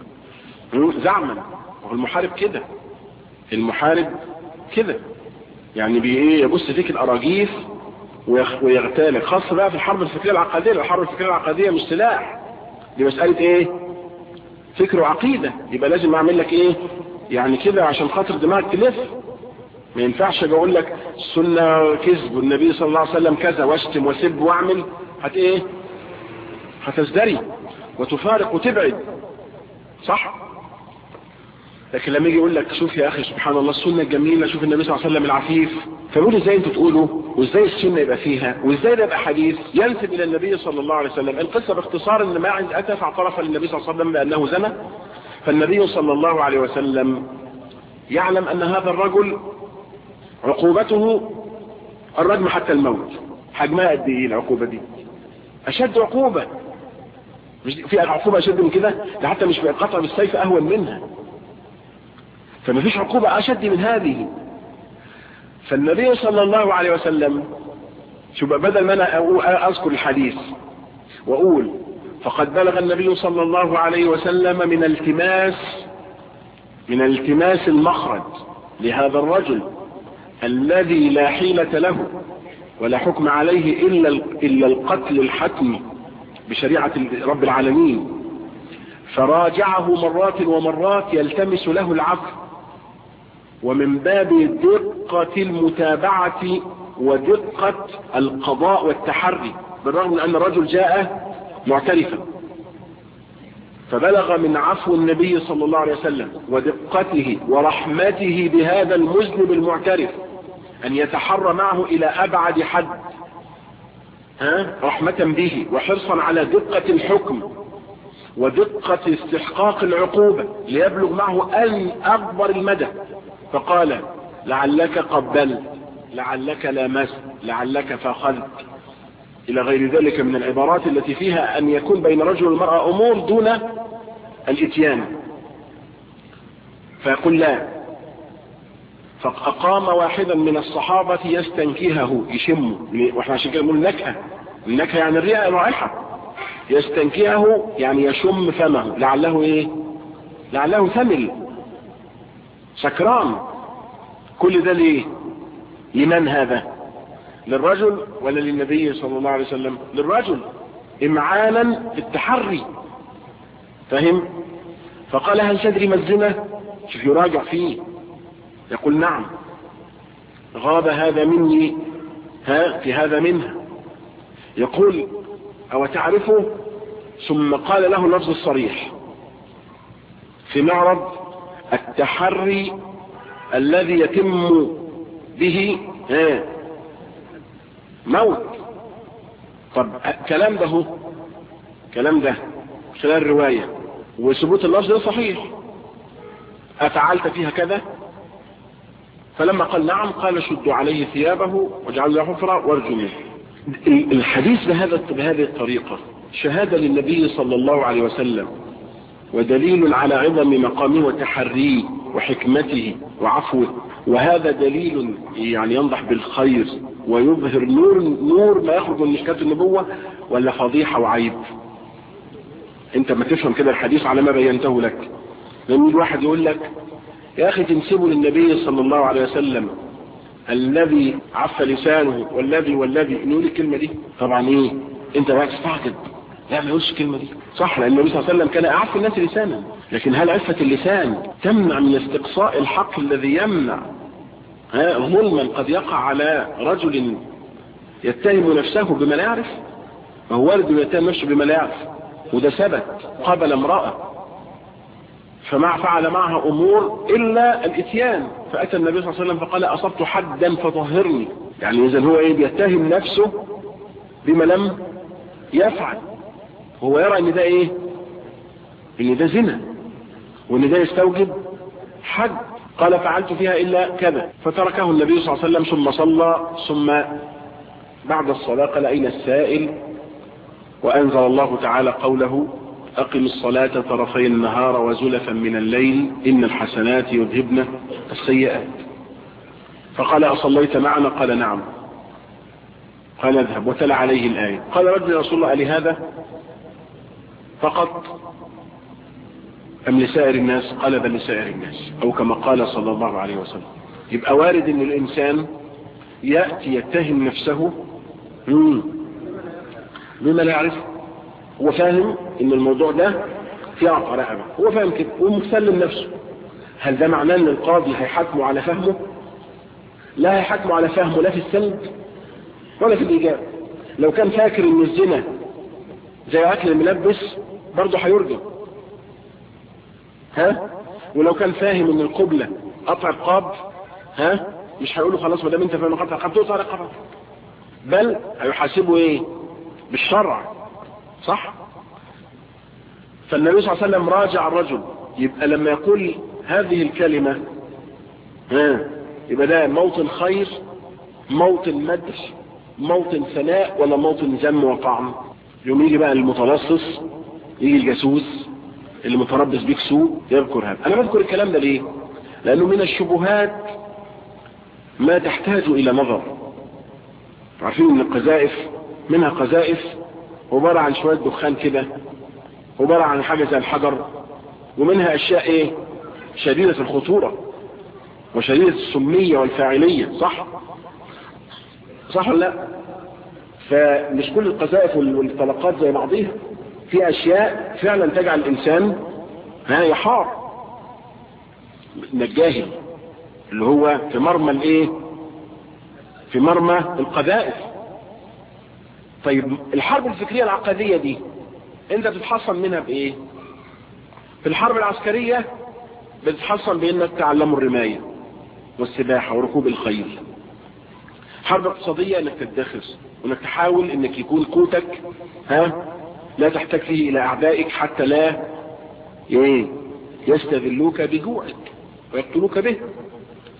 زعما وهو المحارب كده المحارب كده يعني بإيه يبص فيك الأراجيف ويغتالك خاصة بقى في الحرب الفكرية العقدية الحرب الفكرية العقدية مش سلاح دي مسألة ايه فكر وعقيدة يبقى لازم اعمل لك ايه يعني كده عشان خاطر دماغك تلف ما ينفعش اجي اقول لك السنة كذب والنبي صلى الله عليه وسلم كذا واشتم وسب واعمل هت ايه هتزدري وتفارق وتبعد صح لكن لما يجي يقول لك شوف يا اخي سبحان الله السنة الجميلة شوف النبي صلى الله عليه وسلم العفيف فقول ازاي انتوا تقولوا وازاي السنة يبقى فيها وازاي ده يبقى حديث ينسب الى النبي صلى الله عليه وسلم القصة باختصار ان ماعز اتى فاعترف للنبي صلى الله عليه وسلم بانه زنى فالنبي صلى الله عليه وسلم يعلم ان هذا الرجل عقوبته الرجم حتى الموت حجمها قد ايه العقوبة دي اشد عقوبة مش في عقوبة اشد من كده ده حتى مش بقطع بالسيف اهون منها فما فيش عقوبة اشد من هذه فالنبي صلى الله عليه وسلم شو بدل ما انا اذكر الحديث واقول فقد بلغ النبي صلى الله عليه وسلم من التماس من التماس المخرج لهذا الرجل الذي لا حيلة له ولا حكم عليه إلا إلا القتل الحتمي بشريعة رب العالمين فراجعه مرات ومرات يلتمس له العفو ومن باب دقة المتابعة ودقة القضاء والتحري بالرغم من أن الرجل جاء معترفا فبلغ من عفو النبي صلى الله عليه وسلم ودقته ورحمته بهذا المذنب المعترف أن يتحرى معه إلى أبعد حد ها؟ رحمة به وحرصا على دقة الحكم ودقة استحقاق العقوبة ليبلغ معه أن أكبر المدى فقال لعلك قبلت لعلك لامست لعلك فاخذت الى غير ذلك من العبارات التي فيها ان يكون بين الرجل والمرأة امور دون الاتيان فيقول لا فأقام واحدا من الصحابة يستنكهه يشمه واحنا عشان كده نقول نكهة النكهة يعني الرئة الرائحة يستنكهه يعني يشم فمه لعله ايه لعله ثمل سكران كل ده ليه لمن هذا للرجل ولا للنبي صلى الله عليه وسلم للرجل امعانا في التحري فهم فقال هل تدري ما الزنا شوف يراجع فيه يقول نعم غاب هذا مني ها في هذا منها يقول او تعرفه ثم قال له اللفظ الصريح في معرض التحري الذي يتم به ها موت طب كلام ده هو كلام ده خلال الرواية وثبوت اللفظ ده صحيح أفعلت فيها كذا فلما قال نعم قال شدوا عليه ثيابه واجعلوا له حفرة وارجموه الحديث بهذا بهذه الطريقة شهادة للنبي صلى الله عليه وسلم ودليل على عظم مقامه وتحريه وحكمته وعفوه وهذا دليل يعني ينضح بالخير ويظهر نور نور ما يخرج من مشكات النبوة ولا فضيحة وعيب انت ما تفهم كده الحديث على ما بينته لك لما الواحد يقول لك يا اخي تنسبه للنبي صلى الله عليه وسلم الذي عف لسانه والذي والذي نقول الكلمة دي طبعا ايه انت بقى تستعجب لا ما يقولش الكلمة دي صح لان النبي صلى الله عليه وسلم كان اعف الناس لسانا لكن هل عفة اللسان تمنع من استقصاء الحق الذي يمنع ها ظلما قد يقع على رجل يتهم نفسه بما لا يعرف وهو والد يتهم نفسه بما لا يعرف وده ثبت قبل امرأة فما فعل معها امور الا الاتيان فاتى النبي صلى الله عليه وسلم فقال اصبت حدا فطهرني يعني اذا هو ايه بيتهم نفسه بما لم يفعل هو يرى ان ده ايه ان ده زنا وان ده يستوجب حد قال فعلت فيها الا كذا فتركه النبي صلى الله عليه وسلم ثم صلى ثم بعد الصلاة قال اين السائل وانزل الله تعالى قوله أقم الصلاة طرفي النهار وزلفا من الليل إن الحسنات يذهبن السيئات فقال أصليت معنا قال نعم قال اذهب وتلا عليه الآية قال رجل رسول الله لهذا فقط أم لسائر الناس قال بل لسائر الناس أو كما قال صلى الله عليه وسلم يبقى وارد أن الإنسان يأتي يتهم نفسه بما لا يعرفه هو فاهم ان الموضوع ده فيه عطى رقبه هو فاهم كده ومسلم نفسه هل ده معناه ان القاضي هيحاكمه على فهمه لا هيحاكمه على فهمه لا في السلب ولا في الايجاب لو كان فاكر ان الزنا زي اكل الملبس برضه هيرجم ها ولو كان فاهم ان القبلة قطع القاب ها مش هيقولوا خلاص ما دام انت فاهم قطع القاب تقطع رقبه بل هيحاسبه ايه بالشرع صح فالنبي صلى الله عليه وسلم راجع الرجل يبقى لما يقول هذه الكلمة ها يبقى ده موطن خير موطن مدح موطن ثناء ولا موطن ذم وطعن يوم يجي بقى المتلصص يجي الجاسوس اللي متربص بيك سوء يذكر هذا انا بذكر الكلام ده ليه لانه من الشبهات ما تحتاج الى نظر عارفين ان القذائف منها قذائف عبارة عن شوية دخان كده عبارة عن حاجة زي الحجر ومنها اشياء ايه شديدة الخطورة وشديدة السمية والفاعلية صح صح ولا لا فمش كل القذائف والطلقات زي بعضيها في اشياء فعلا تجعل الانسان ها يحار الجاهل اللي هو في مرمى الايه في مرمى القذائف طيب الحرب الفكرية العقدية دي انت بتتحصن منها بايه في الحرب العسكرية بتتحصن بانك تعلموا الرماية والسباحة وركوب الخيل حرب اقتصادية انك تدخر وانك تحاول انك يكون قوتك ها لا تحتاج فيه الى اعدائك حتى لا ايه يستذلوك بجوعك ويقتلوك به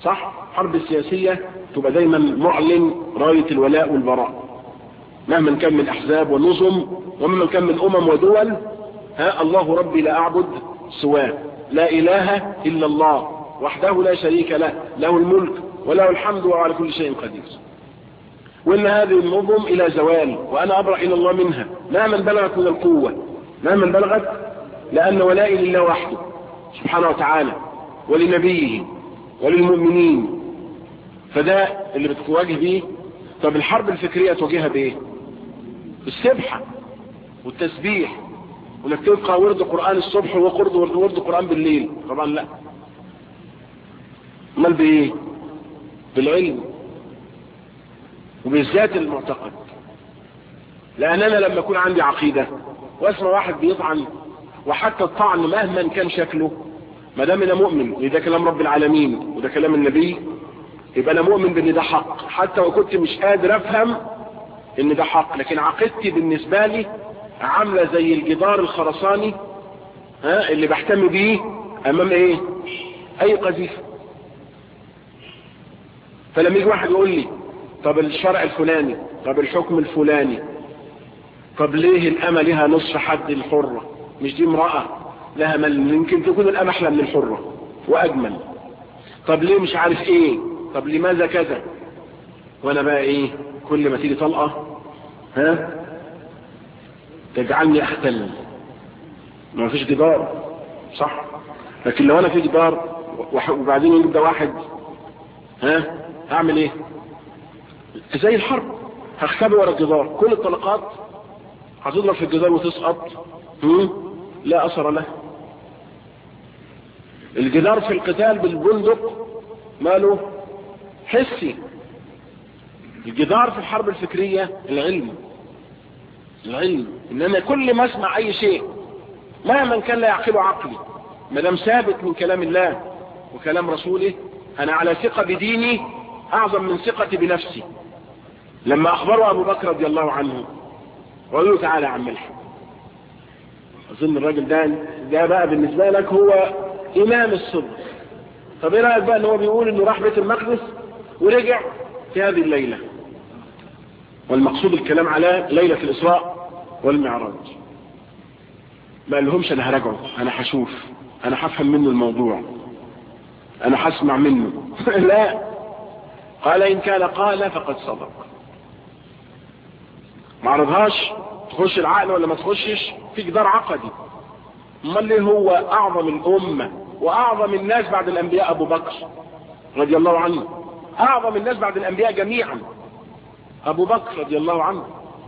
صح الحرب السياسية تبقى دايما معلن راية الولاء والبراء مهما كان من احزاب ونظم ومهما كان من امم ودول ها الله ربي لا اعبد سواه لا اله الا الله وحده لا شريك له له الملك وله الحمد وهو على كل شيء قدير وان هذه النظم الى زوال وانا ابرأ الى الله منها مهما بلغت من القوة مهما بلغت لان ولائي لله وحده سبحانه وتعالى ولنبيه وللمؤمنين فده اللي بتواجه بيه طب الحرب الفكرية تواجهها بايه بالسبحة والتسبيح وانك تبقى ورد قرآن الصبح وقرد ورد, ورد قرآن بالليل طبعا لا امال بايه بالعلم وبالذات المعتقد لان انا لما يكون عندي عقيدة واسمع واحد بيطعن وحتى الطعن مهما كان شكله ما دام انا مؤمن وده كلام رب العالمين وده كلام النبي يبقى انا مؤمن بان ده حق حتى لو كنت مش قادر افهم ان ده حق لكن عقيدتي بالنسبة لي عاملة زي الجدار الخرساني ها اللي بحتمي بيه امام ايه اي قذيفة فلما يجي واحد يقول لي طب الشرع الفلاني طب الحكم الفلاني طب ليه الامة لها نصف حد الحرة مش دي امرأة لها مل يمكن تكون الامة احلى من الحرة واجمل طب ليه مش عارف ايه طب لماذا كذا وانا بقى ايه كل ما تيجي طلقة ها تجعلني اختل ما فيش جدار صح لكن لو انا في جدار وبعدين يبدا واحد ها اعمل ايه زي الحرب هختبي ورا الجدار كل الطلقات هتضرب في الجدار وتسقط لا اثر له الجدار في القتال بالبندق ماله حسي الجدار في الحرب الفكرية العلم العلم ان انا كل ما اسمع اي شيء مهما كان لا يعقله عقلي ما دام ثابت من كلام الله وكلام رسوله انا على ثقة بديني اعظم من ثقتي بنفسي لما اخبره ابو بكر رضي الله عنه وقال له تعالى يا عم الحق اظن الراجل ده ده بقى بالنسبة لك هو امام الصدق طب ايه رايك بقى ان هو بيقول انه راح بيت المقدس ورجع في هذه الليلة والمقصود الكلام على ليلة الاسراء والمعراج ما قالهمش انا هراجعه انا هشوف انا هفهم منه الموضوع انا هسمع منه لا قال ان كان قال فقد صدق ما عرضهاش تخش العقل ولا ما تخشش في جدار عقدي امال ليه هو اعظم الامه واعظم الناس بعد الانبياء ابو بكر رضي الله عنه اعظم الناس بعد الانبياء جميعا ابو بكر رضي الله عنه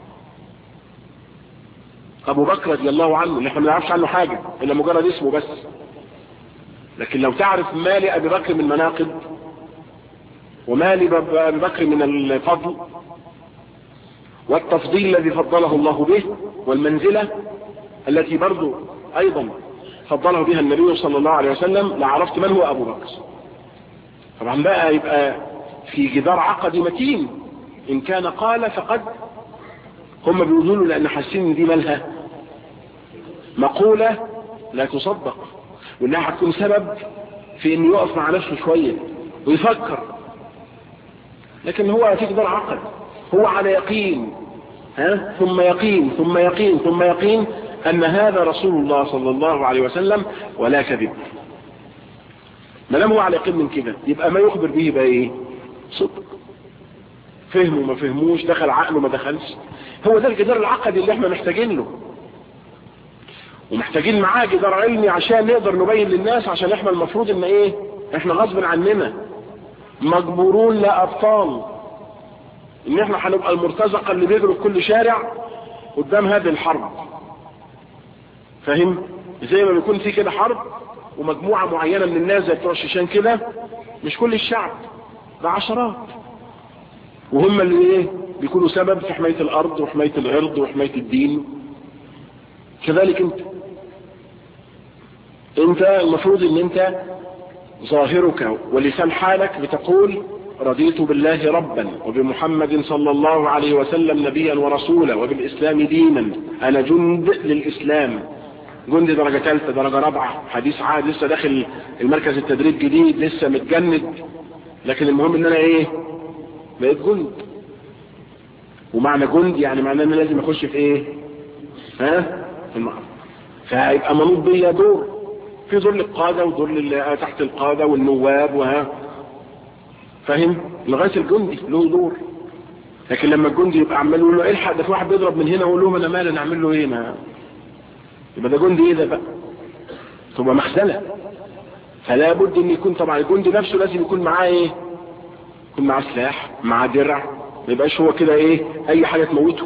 ابو بكر رضي الله عنه اللي احنا ما نعرفش عنه حاجة الا مجرد اسمه بس لكن لو تعرف ما لابي بكر من مناقب وما لابي بكر من الفضل والتفضيل الذي فضله الله به والمنزلة التي برضو ايضا فضله بها النبي صلى الله عليه وسلم لعرفت من هو ابو بكر طبعا بقى يبقى في جدار عقدي متين ان كان قال فقد هم بيقولوا له لان حاسين ان دي مالها مقولة لا تصدق وانها هتكون سبب في انه يقف مع نفسه شوية ويفكر لكن هو في جدار عقد هو على يقين ها ثم يقين ثم يقين ثم يقين ان هذا رسول الله صلى الله عليه وسلم ولا كذب ما دام هو على يقين من كده يبقى ما يخبر به بقى ايه صدق فهمه ما فهموش دخل عقله ما دخلش هو ده الجدار العقدي اللي احنا محتاجين له ومحتاجين معاه جدار علمي عشان نقدر نبين للناس عشان احنا المفروض ان ايه احنا غصب عننا مجبورون لا ابطال ان احنا هنبقى المرتزقه اللي بيجروا في كل شارع قدام هذه الحرب فاهم زي ما بيكون في كده حرب ومجموعة معينة من الناس زي بتوع الشيشان كده مش كل الشعب ده عشرات وهم اللي ايه بيكونوا سبب في حماية الارض وحماية العرض وحماية الدين كذلك انت انت المفروض ان انت ظاهرك ولسان حالك بتقول رضيت بالله ربا وبمحمد صلى الله عليه وسلم نبيا ورسولا وبالاسلام دينا انا جند للاسلام جند درجة ثالثة درجة رابعة حديث عاد لسه داخل المركز التدريب جديد لسه متجند لكن المهم ان انا ايه بقيت جند ومعنى جند يعني معناه ان انا لازم اخش في ايه ها في المعركة فهيبقى منوط بيا دور في دور للقادة ودور لل- تحت القادة والنواب وها فاهم لغاية الجندي له دور لكن لما الجندي يبقى عمال يقول له الحق ده في واحد بيضرب من هنا اقول له انا مالي انا اعمل له ايه ما يبقى ده جندي ايه ده بقى تبقى مخزنه فلا بد ان يكون طبعا الجندي نفسه لازم يكون معاه ايه يكون معاه سلاح معاه درع ما يبقاش هو كده ايه اي حاجه تموته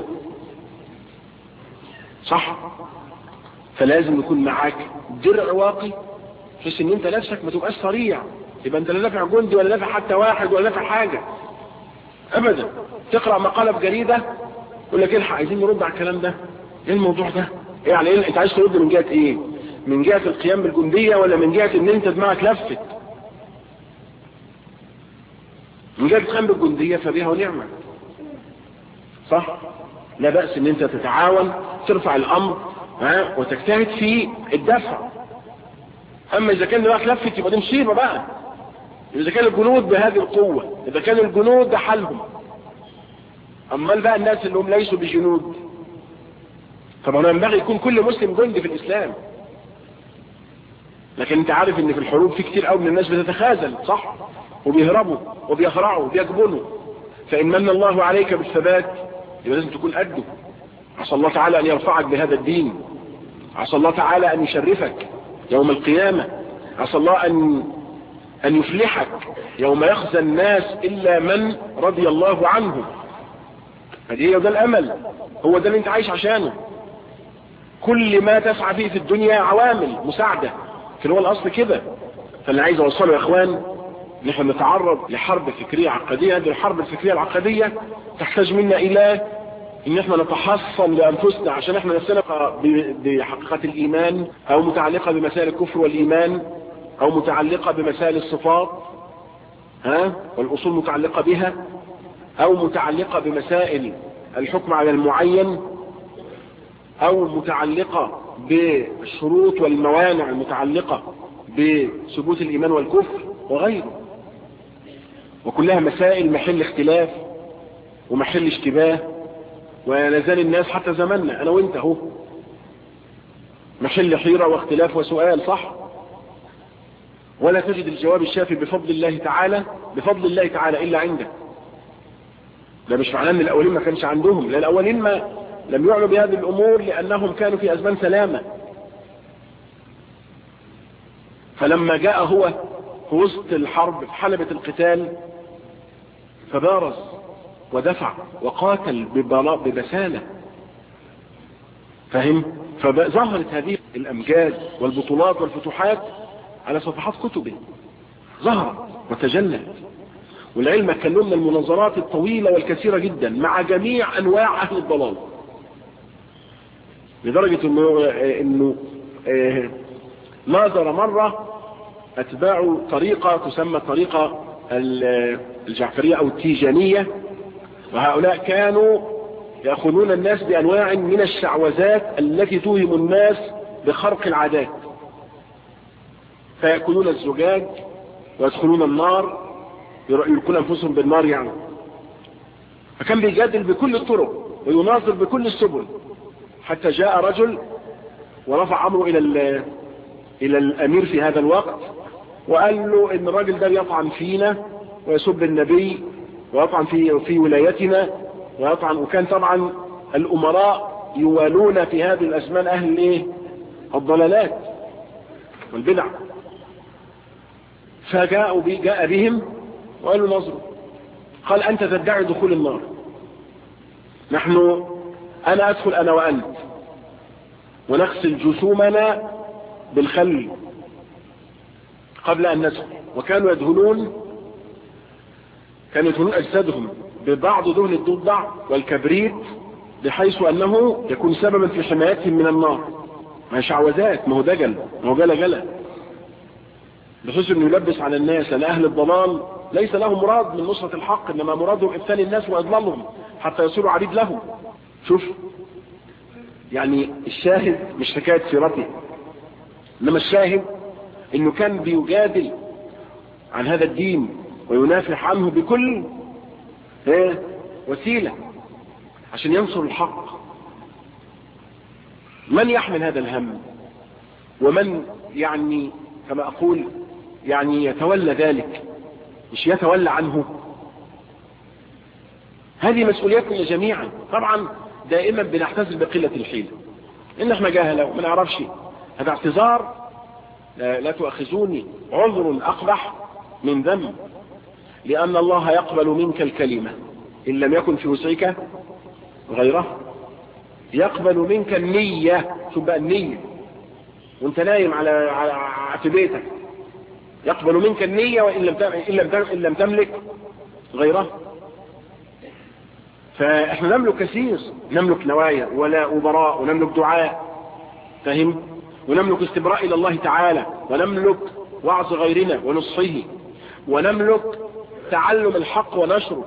صح فلازم يكون معاك درع واقي بحيث ان انت نفسك ما تبقاش صريع يبقى انت لا نافع جندي ولا نافع حتى واحد ولا نافع حاجه ابدا تقرا مقاله في جريده يقول لك الحق عايزين نرد على الكلام ده ايه الموضوع ده ايه يعني إيه؟ انت عايز ترد من جهه ايه من جهه القيام بالجنديه ولا من جهه ان انت دماغك لفت من جهه القيام بالجنديه فبها ونعمه صح لا باس ان انت تتعاون ترفع الامر ها وتجتهد في الدفع اما اذا كان دماغك لفت يبقى دي مصيبه بقى إذا كان الجنود بهذه القوة إذا كان الجنود ده حالهم أمال بقى الناس اللي هم ليسوا بجنود طبعا ينبغي يكون كل مسلم جندي في الإسلام لكن انت عارف ان في الحروب في كتير قوي من الناس بتتخاذل صح وبيهربوا وبيخرعوا وبيجبنوا فإن من الله عليك بالثبات يبقى لازم تكون قده عسى الله تعالى أن يرفعك بهذا الدين عسى الله تعالى أن يشرفك يوم القيامة عسى الله أن أن يفلحك يوم يخزى الناس إلا من رضي الله عنه هذه هي ده الأمل هو ده اللي انت عايش عشانه كل ما تسعى فيه في الدنيا عوامل مساعدة في هو الأصل كده فاللي عايز أوصله يا إخوان نحن نتعرض لحرب فكرية عقدية هذه الحرب الفكرية العقدية تحتاج منا إلى ان احنا نتحصن لانفسنا عشان احنا نفسنا بحقيقة الايمان او متعلقة بمسائل الكفر والايمان او متعلقة بمسائل الصفات ها والاصول متعلقة بها او متعلقة بمسائل الحكم على المعين او متعلقة بالشروط والموانع المتعلقة بثبوت الايمان والكفر وغيره وكلها مسائل محل اختلاف ومحل اشتباه ولا زال الناس حتى زماننا انا وانت اهو محل حيرة واختلاف وسؤال صح ولا تجد الجواب الشافي بفضل الله تعالى بفضل الله تعالى الا عندك ده مش معناه ان الاولين ما كانش عندهم لا الاولين ما لم يعنوا بهذه الامور لانهم كانوا في ازمان سلامة فلما جاء هو في وسط الحرب في حلبة القتال فبارز ودفع وقاتل ببسالة فهم فظهرت هذه الأمجاد والبطولات والفتوحات على صفحات كتبه ظهرت وتجلت والعلم كان من المناظرات الطويلة والكثيرة جدا مع جميع أنواع أهل الضلال لدرجة انه, إنه ناظر مرة أتباع طريقة تسمى طريقة الجعفرية أو التيجانية وهؤلاء كانوا يأخذون الناس بأنواع من الشعوذات التي توهم الناس بخرق العادات فيأكلون الزجاج ويدخلون النار يلقون أنفسهم بالنار يعني فكان بيجادل بكل الطرق ويناظر بكل السبل حتى جاء رجل ورفع أمره إلى إلى الأمير في هذا الوقت وقال له إن الراجل ده يطعن فينا ويسب النبي ويطعن في في ولايتنا ويطعن وكان طبعا الامراء يوالون في هذه الازمان اهل الايه الضلالات والبدع فجاءوا بي جاء بهم وقالوا نظروا قال انت تدعي دخول النار نحن انا ادخل انا وانت ونغسل جسومنا بالخل قبل ان ندخل وكانوا يدهنون كانوا يدهنون أجسادهم ببعض دهن الضفدع والكبريت بحيث أنه يكون سببا في حمايتهم من النار ما هي شعوذات ما هو دجل ما هو جلا جلا بحيث أنه يلبس على الناس لأن أهل الضلال ليس لهم مراد من نصرة الحق إنما مرادهم إبتال الناس وإضلالهم حتى يصيروا عبيد لهم شوف يعني الشاهد مش حكاية سيرته إنما الشاهد إنه كان بيجادل عن هذا الدين وينافح عنه بكل ايه وسيلة عشان ينصر الحق من يحمل هذا الهم ومن يعني كما أقول يعني يتولى ذلك مش يتولى عنه هذه مسؤولياتنا جميعا طبعا دائما بنعتزل بقلة الحيلة ان احنا جاهلة وما نعرفش هذا اعتذار لا, لا تؤخذوني عذر اقبح من ذنب لان الله يقبل منك الكلمة ان لم يكن في وسعك غيره يقبل منك النية شوف بقى النية وانت نايم على, على في بيتك يقبل منك النية وإن لم إن لم إن لم تملك غيره فاحنا نملك كثير نملك نوايا ولا أبراء ونملك دعاء فهم ونملك استبراء إلى الله تعالى ونملك وعظ غيرنا ونصحه ونملك تعلم الحق ونشره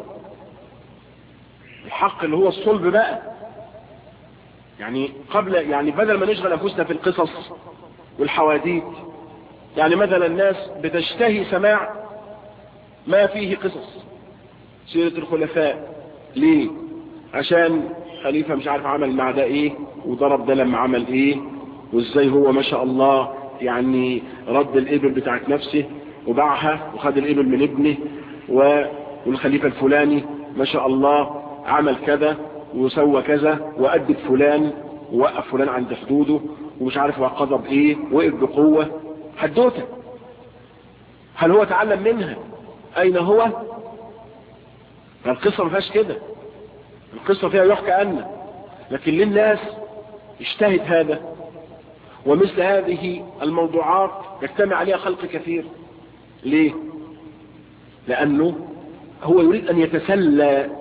الحق اللي هو الصلب بقى يعني قبل يعني بدل ما نشغل أنفسنا في القصص والحواديت يعني مثلا الناس بتشتهي سماع ما فيه قصص سيرة الخلفاء ليه عشان خليفة مش عارف عمل مع ده ايه وضرب ده لما عمل ايه وازاي هو ما شاء الله يعني رد الابل بتاعت نفسه وباعها وخد الابل من ابنه والخليفة الفلاني ما شاء الله عمل كذا وسوى كذا وأدب فلان ووقف فلان عند حدوده ومش عارف وقضى بايه وقف بقوة حدوته هل هو تعلم منها اين هو القصة ما فيهاش كده القصة فيها يحكى أن لكن للناس اجتهد هذا ومثل هذه الموضوعات يجتمع عليها خلق كثير ليه لأنه هو يريد أن يتسلى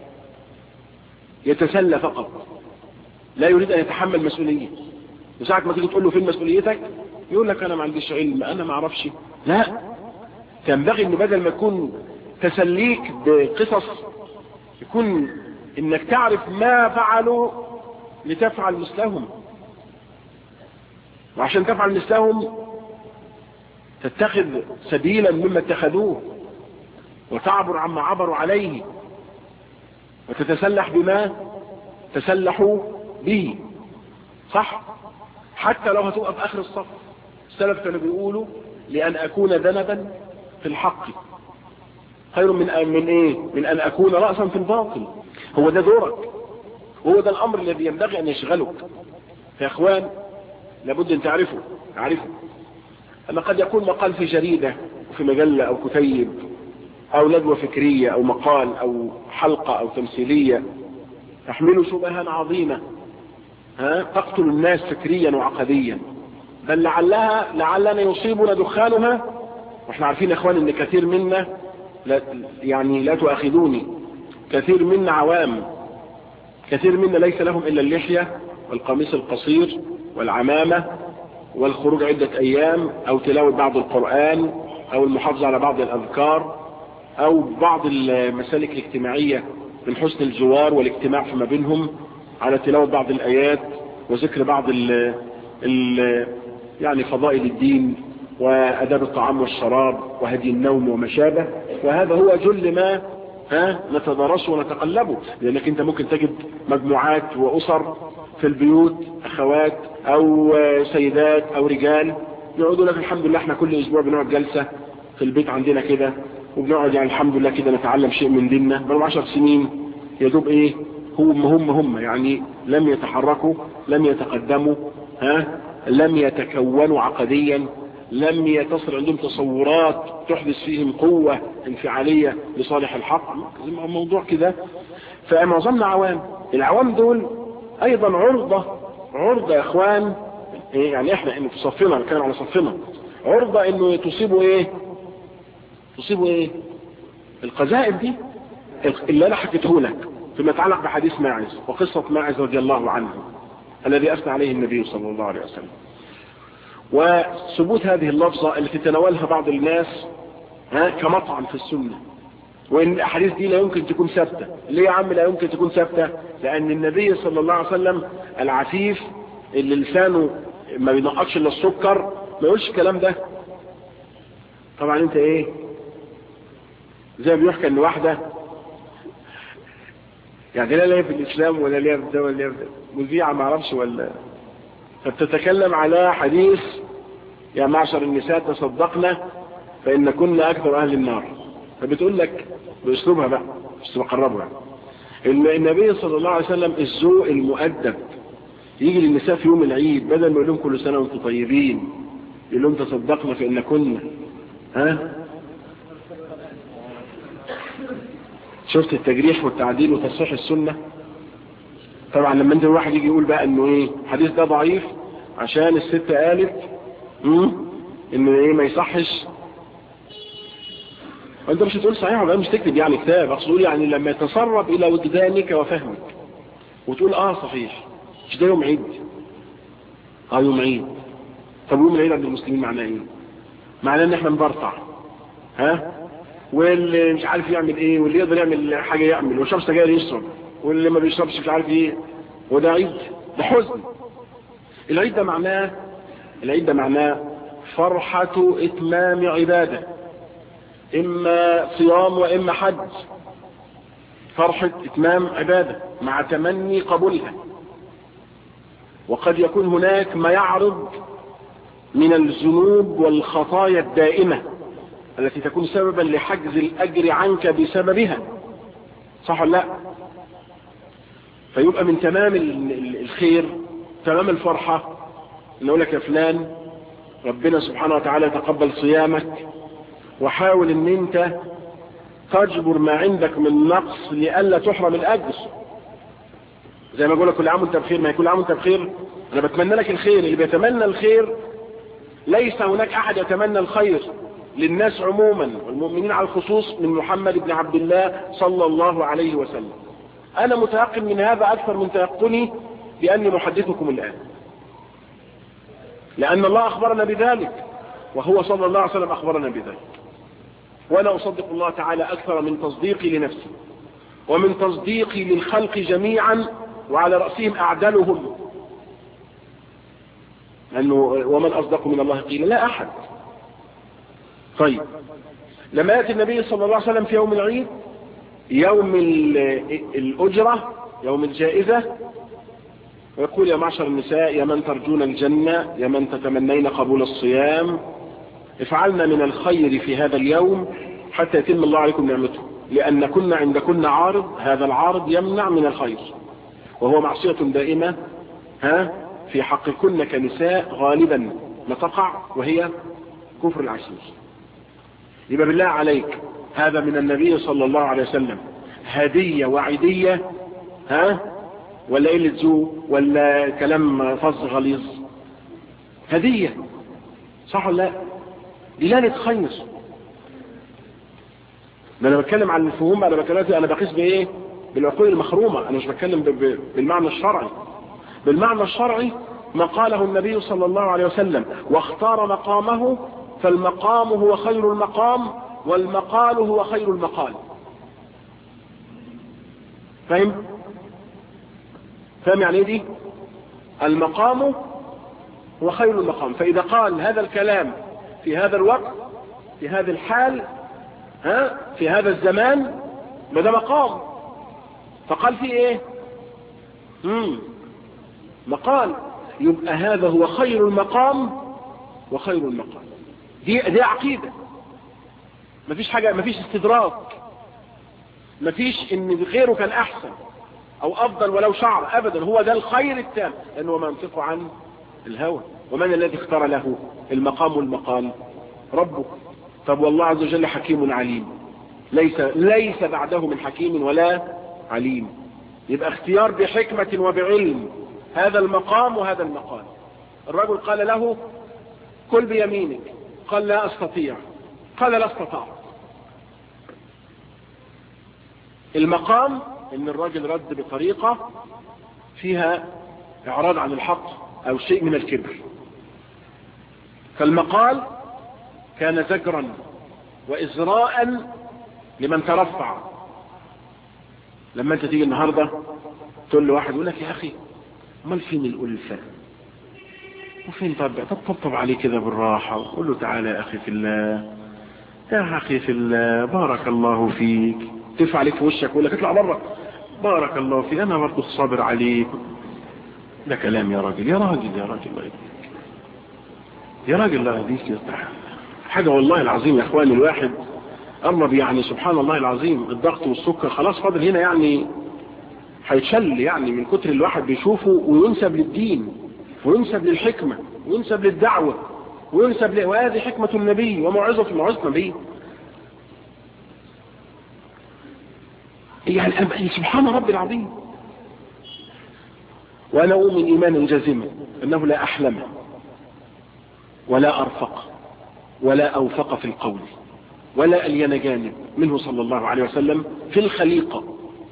يتسلى فقط لا يريد أن يتحمل مسؤولية وساعة ما تيجي تقول له فين مسؤوليتك يقول لك أنا ما عنديش علم أنا ما أعرفش لا ينبغي أن بدل ما يكون تسليك بقصص يكون انك تعرف ما فعلوا لتفعل مثلهم وعشان تفعل مثلهم تتخذ سبيلا مما اتخذوه وتعبر عما عبروا عليه وتتسلح بما تسلحوا به صح حتى لو هتقف اخر الصف السلف كانوا بيقولوا لان اكون ذنبا في الحق خير من أن من ايه من ان اكون رأسا في الباطل هو ده دورك وهو ده الامر الذي ينبغي ان يشغلك يا اخوان لابد ان تعرفوا اعرفوا اما قد يكون مقال في جريدة وفي مجلة او كتيب او ندوة فكرية او مقال او حلقة او تمثيلية تحمل شبها عظيمة ها تقتل الناس فكريا وعقديا بل لعلها لعلنا يصيبنا دخانها واحنا عارفين يا اخوان ان كثير منا لا يعني لا تؤاخذوني كثير منا عوام كثير منا ليس لهم إلا اللحية والقميص القصير والعمامة والخروج عدة أيام أو تلاوة بعض القرآن أو المحافظة على بعض الأذكار أو بعض المسالك الاجتماعية من حسن الجوار والاجتماع فيما بينهم على تلاوة بعض الآيات وذكر بعض ال ال يعني فضائل الدين وأداب الطعام والشراب وهدي النوم وما شابه وهذا هو جل ما ها نتدرسه ونتقلبه لأنك أنت ممكن تجد مجموعات وأسر في البيوت أخوات أو سيدات أو رجال يقعدوا لك الحمد لله احنا كل أسبوع بنقعد جلسة في البيت عندنا كده وبنقعد يعني الحمد لله كده نتعلم شيء من ديننا بقوا عشر سنين يا دوب ايه هم هم هم يعني لم يتحركوا لم يتقدموا ها لم يتكونوا عقديا لم يتصل عندهم تصورات تحدث فيهم قوة انفعالية لصالح الحق موضوع كده فمعظمنا عوام العوام دول ايضا عرضة عرضة يا اخوان إيه يعني احنا انه في صفنا نتكلم على صفنا عرضة انه تصيبوا ايه تصيبوا ايه القذائف دي اللي انا حكيته لك فيما يتعلق بحديث ماعز وقصة ماعز رضي الله عنه الذي اثنى عليه النبي صلى الله عليه وسلم وثبوت هذه اللفظة التي تناولها بعض الناس ها كمطعم في السنة وان الاحاديث دي لا يمكن تكون ثابته ليه يا عم لا يمكن تكون ثابته لان النبي صلى الله عليه وسلم العفيف اللي لسانه ما بينقطش الا السكر ما يقولش الكلام ده طبعا انت ايه زي ما بيحكى ان واحدة يعني لا ليها في الاسلام ولا ليها في ده ولا ليها في ده مذيعة ما اعرفش ولا فبتتكلم على حديث يا معشر النساء تصدقنا فإن كنا أكثر أهل النار فبتقول لك بأسلوبها بقى مش بقربها إن النبي صلى الله عليه وسلم الذوق المؤدب يجي للنساء في يوم العيد بدل ما يقول لهم كل سنة وانتم طيبين يقول لهم تصدقنا فإن كنا ها شفت التجريح والتعديل وتصحيح السنة طبعا لما انت الواحد يجي يقول بقى انه ايه الحديث ده ضعيف عشان الست قالت انه ايه ما يصحش وانت مش هتقول صحيح ولا مش تكتب يعني كتاب اقصد يعني لما يتسرب الى وجدانك وفهمك وتقول اه صحيح مش ده يوم عيد اه يوم عيد طب يوم العيد عند المسلمين معناه ايه معناه ان احنا نبرطع ها واللي مش عارف يعمل ايه واللي يقدر يعمل حاجة يعمل وشرب سجاير يشرب واللي ما بيشربش مش عارف ايه وده عيد ده حزن العيد ده معناه العيد ده معناه فرحة اتمام عبادة اما صيام واما حج فرحة اتمام عبادة مع تمني قبولها وقد يكون هناك ما يعرض من الذنوب والخطايا الدائمة التي تكون سببا لحجز الأجر عنك بسببها صح ولا لا فيبقى من تمام الخير تمام الفرحة نقول لك يا فلان ربنا سبحانه وتعالى تقبل صيامك وحاول ان انت تجبر ما عندك من نقص لئلا تحرم الاجر زي ما اقول لك كل عام وانت بخير ما هي كل عام وانت بخير انا بتمنى لك الخير اللي بيتمنى الخير ليس هناك احد يتمنى الخير للناس عموما والمؤمنين على الخصوص من محمد بن عبد الله صلى الله عليه وسلم انا متيقن من هذا اكثر من تيقني باني محدثكم الان لان الله اخبرنا بذلك وهو صلى الله عليه وسلم اخبرنا بذلك وانا اصدق الله تعالى اكثر من تصديقي لنفسي ومن تصديقي للخلق جميعا وعلى رأسهم اعدلهم لانه ومن اصدق من الله قيل لا احد طيب لما يأتي النبي صلى الله عليه وسلم في يوم العيد يوم الأجرة يوم الجائزة ويقول يا معشر النساء يا من ترجون الجنة يا من تتمنين قبول الصيام افعلنا من الخير في هذا اليوم حتى يتم الله عليكم نعمته لأن كنا عند كنا عارض هذا العارض يمنع من الخير وهو معصية دائمة ها في حق كنا كنساء غالبا ما تقع وهي كفر العشير يبقى بالله عليك هذا من النبي صلى الله عليه وسلم هدية وعيدية ها ولا قلة ذوق ولا كلام فظ غليظ هدية صح ولا لا دلالة خير ما انا بتكلم عن الفهوم انا بتكلم انا بقيس بايه بالعقول المخرومة انا مش بتكلم بالمعنى الشرعي بالمعنى الشرعي ما قاله النبي صلى الله عليه وسلم واختار مقامه فالمقام هو خير المقام والمقال هو خير المقال فهم فهم يعني ايه دي المقام هو خير المقام فاذا قال هذا الكلام في هذا الوقت في هذا الحال ها في هذا الزمان ما ده مقام فقال فيه ايه مم. مقال يبقى هذا هو خير المقام وخير المقام دي دي عقيده مفيش حاجه مفيش استدراك مفيش ان غيره كان احسن او افضل ولو شعر ابدا هو ده الخير التام لانه ما ينطق عن الهوى ومن الذي اختار له المقام والمقال ربه طب والله عز وجل حكيم عليم ليس ليس بعده من حكيم ولا عليم يبقى اختيار بحكمة وبعلم هذا المقام وهذا المقال الرجل قال له كل بيمينك قال لا استطيع قال لا استطاع المقام ان الراجل رد بطريقة فيها اعراض عن الحق او شيء من الكبر فالمقال كان زجرا وازراء لمن ترفع لما انت تيجي النهاردة تقول لواحد يقول لك يا اخي امال فين الالفة وفين طب طب طب, طب عليه كده بالراحة وقول له تعالى يا اخي في الله يا اخي في الله بارك الله فيك ترفع عليك في وشك ويقول لك اطلع بره بارك الله فيك انا برضه صابر عليك ده كلام يا راجل يا راجل يا راجل الله يهديك يا راجل لا يهديك يرتاح حاجة والله العظيم يا اخواني الواحد قرب يعني سبحان الله العظيم الضغط والسكر خلاص فاضل هنا يعني هيتشل يعني من كتر الواحد بيشوفه وينسب للدين وينسب للحكمة وينسب للدعوة وينسب ل... وهذه حكمة النبي وموعظة موعظة النبي يعني سبحان رب العظيم وأنا أؤمن إيمانا جازما أنه لا أحلم ولا أرفق ولا أوفق في القول ولا ألين جانب منه صلى الله عليه وسلم في الخليقة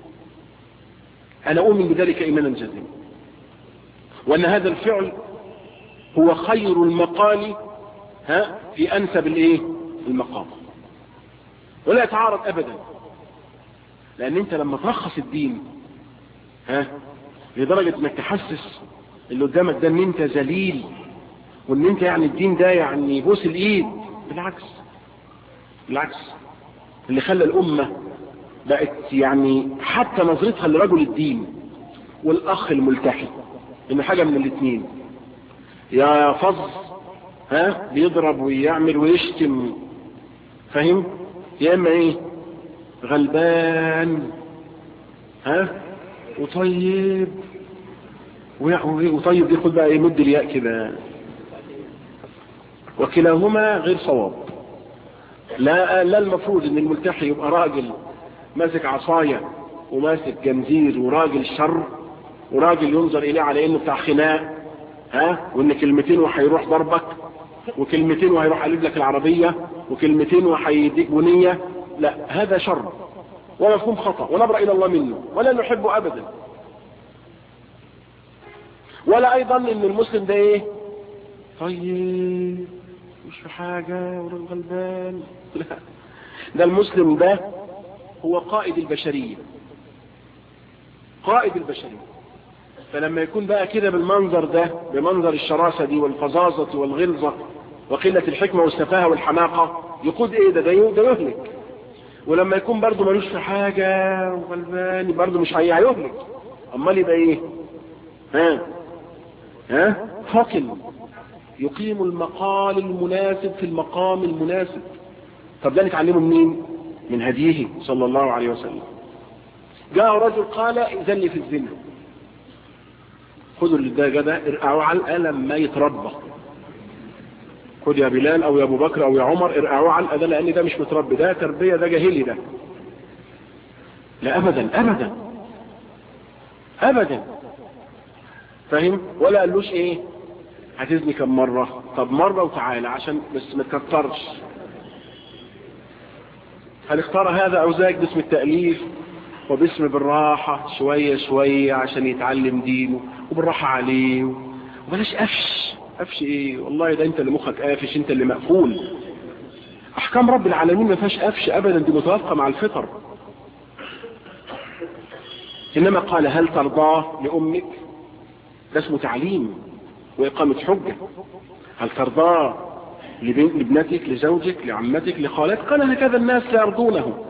أنا أؤمن بذلك إيمانا جازما وأن هذا الفعل هو خير المقال ها في أنسب الإيه المقام ولا يتعارض أبدا لأن أنت لما ترخص الدين ها لدرجة أنك تحسس اللي قدامك ده أن أنت ذليل وأن أنت يعني الدين ده يعني بوس الإيد بالعكس بالعكس اللي خلى الأمة بقت يعني حتى نظرتها لرجل الدين والأخ الملتحي إنه حاجة من الاثنين يا فظ ها بيضرب ويعمل ويشتم فاهم يا اما ايه غلبان ها وطيب وطيب ياخد بقى ايه مد الياء كده وكلاهما غير صواب لا لا المفروض ان الملتحي يبقى راجل ماسك عصايه وماسك جنزير وراجل شر وراجل ينظر اليه على انه بتاع خناق ها وان كلمتين وهيروح ضربك وكلمتين وهيروح قلب لك العربية وكلمتين وهيديك بنية لا هذا شر ومفهوم خطأ ونبرأ إلى الله منه ولا نحبه أبدا ولا أيضا إن المسلم ده إيه طيب مش في حاجة ولا غلبان لا ده المسلم ده هو قائد البشرية قائد البشرية فلما يكون بقى كده بالمنظر ده بمنظر الشراسة دي والفظاظة والغلظة وقلة الحكمة والسفاهة والحماقة يقود ايه ده ده يهلك ولما يكون برضه ملوش في حاجة وغلبان برضه مش هيهلك امال يبقى ايه ها ها فاقل يقيم المقال المناسب في المقام المناسب طب ده نتعلمه منين من هديه صلى الله عليه وسلم جاء رجل قال اذن لي في الزنا خذوا اللي ده جدا ارقعوا على القلم ما يتربى خد يا بلال او يا ابو بكر او يا عمر ارقعوا على ده لان ده مش متربي ده تربيه ده جاهلي ده لا ابدا ابدا ابدا فاهم ولا قالوش ايه هتزني كم مره طب مره وتعالى عشان بس ما تكترش هل اختار هذا او ذاك باسم التاليف وباسم بالراحة شوية شوية عشان يتعلم دينه وبالراحة عليه وبلاش قفش قفش ايه والله ده انت اللي مخك قافش انت اللي مقفول احكام رب العالمين ما فيهاش قفش ابدا دي متوافقة مع الفطر انما قال هل ترضاه لامك ده اسمه تعليم واقامة حجة هل ترضاه لابنتك لزوجك لعمتك لخالتك قال هكذا الناس لا يرضونه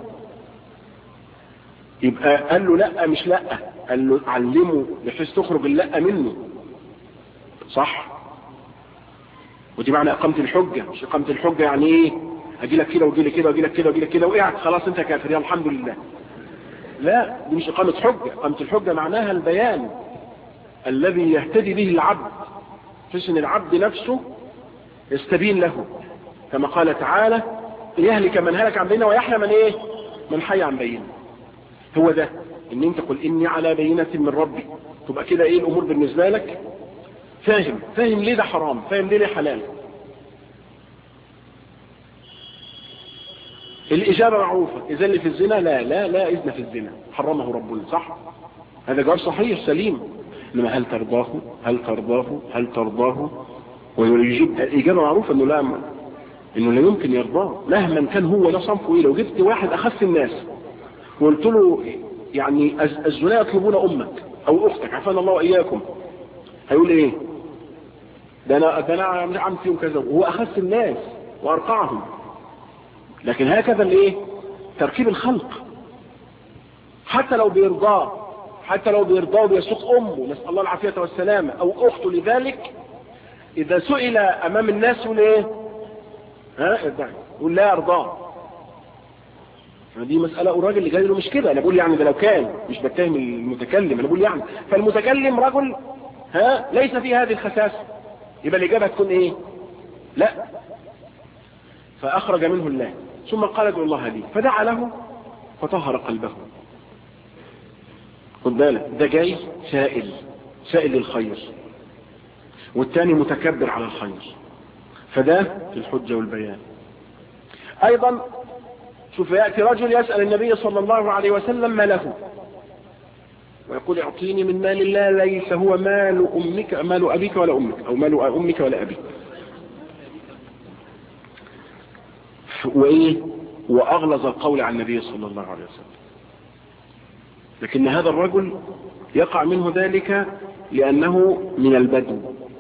يبقى قال له لا مش لا قال له علمه بحيث تخرج اللا منه صح ودي معنى اقامه الحجه مش اقامه الحجه يعني ايه اجي لك كده واجي لك كده واجي لك كده واجي لك كده وقعت خلاص انت كافر يا الحمد لله لا دي مش اقامه حجه اقامه الحجه معناها البيان الذي يهتدي به العبد بحيث ان العبد نفسه يستبين له كما قال تعالى يهلك من هلك عن بينه ويحيى من ايه من حي عن بينه هو ده ان انت قل اني على بينة من ربي تبقى كده ايه الامور بالنسبة لك فاهم فاهم ليه ده حرام فاهم ليه ده حلال الاجابة معروفة اذا اللي في الزنا لا لا لا اذن في الزنا حرمه ربنا صح هذا جواب صحيح سليم انما هل ترضاه هل ترضاه هل ترضاه ويجيب الاجابة معروفة انه لا انه لا يمكن يرضاه مهما كان هو ده صنفه ايه لو جبت واحد اخف الناس وقلت له يعني الزنا يطلبون امك او اختك عفانا الله واياكم هيقول ايه ده انا ده انا عم فيهم كذا وهو اخس الناس وارقعهم لكن هكذا الايه تركيب الخلق حتى لو بيرضاه حتى لو بيرضاه وبيسوق امه نسال الله العافيه والسلامه او اخته لذلك اذا سئل امام الناس يقول ايه ها يقول لا ارضاه دي مسألة الراجل اللي جاي له مش كده انا بقول يعني ده لو كان مش بتهم المتكلم انا بقول يعني فالمتكلم رجل ها ليس فيه هذه الخساسة يبقى الإجابة تكون ايه لا فأخرج منه الله ثم قال ادعو الله لي فدعا له فطهر قلبه خد بالك ده جاي سائل سائل للخير والتاني متكبر على الخير فده في الحجة والبيان ايضا شوف يأتي رجل يسأل النبي صلى الله عليه وسلم ما له ويقول اعطيني من مال الله ليس هو مال امك مال ابيك ولا امك او مال امك ولا ابيك وايه واغلظ القول عن النبي صلى الله عليه وسلم لكن هذا الرجل يقع منه ذلك لانه من البدو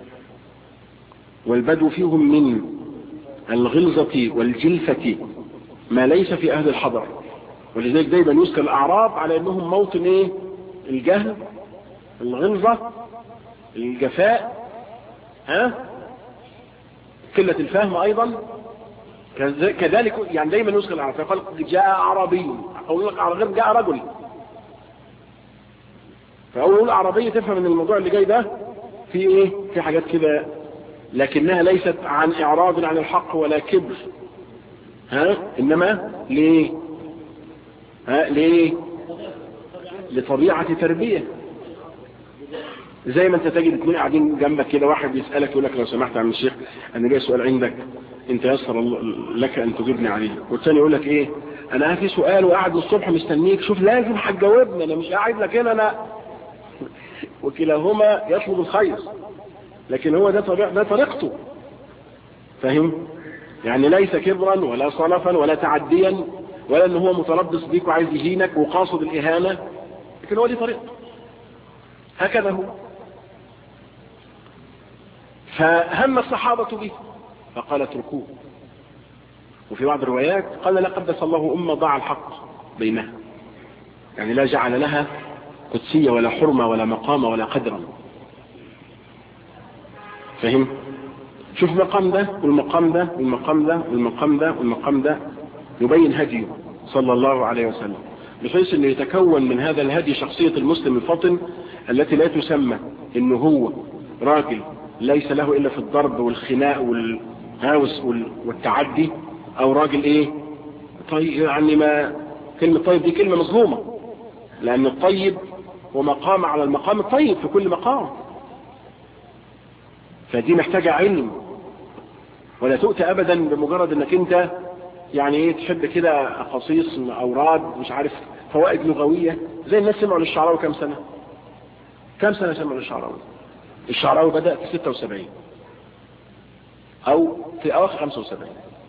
والبدو فيهم من الغلظة والجلفة ما ليس في اهل الحضر ولذلك دايما يذكر الاعراب على انهم موطن ايه الجهل الغلظة الجفاء ها قلة الفهم ايضا كذلك يعني دايما يذكر الاعراب فقال جاء عربي او يقول غير جاء رجل فاول يقول عربية تفهم ان الموضوع اللي جاي ده في ايه في حاجات كده لكنها ليست عن اعراض عن الحق ولا كبر ها انما ليه ها ليه لطبيعة تربية زي ما انت تجد اثنين قاعدين جنبك كده واحد يسألك يقول لك لو سمحت يا عم الشيخ انا ليا سؤال عندك انت يسر لك ان تجيبني عليه والثاني يقول لك ايه انا في سؤال وقاعد الصبح مستنيك شوف لازم هتجاوبني انا مش قاعد لك هنا انا وكلاهما يطلب الخير لكن هو ده طبيعة ده طريقته فاهم يعني ليس كبرا ولا صلفا ولا تعديا ولا ان هو متربص بيك وعايز يهينك وقاصد الاهانة لكن هو دي طريقته هكذا هو فهم الصحابة به فقال اتركوه وفي بعض الروايات قال لا قدس الله أمة ضاع الحق بينها يعني لا جعل لها قدسية ولا حرمة ولا مقام ولا قدرا فهم شوف المقام ده والمقام ده والمقام ده والمقام ده والمقام ده يبين هديه صلى الله عليه وسلم بحيث انه يتكون من هذا الهدي شخصية المسلم الفطن التي لا تسمى انه هو راجل ليس له الا في الضرب والخناق والهاوس والتعدي او راجل ايه طيب يعني ما كلمة طيب دي كلمة مظلومة لان الطيب هو مقام على المقام الطيب في كل مقام فدي محتاجة علم ولا تؤتى ابدا بمجرد انك انت يعني ايه تحب كده قصيص اوراد مش عارف فوائد لغوية زي الناس سمعوا للشعراوي كم سنة كم سنة سمعوا للشعراوي الشعراوي بدأ في 76 او في اواخر 75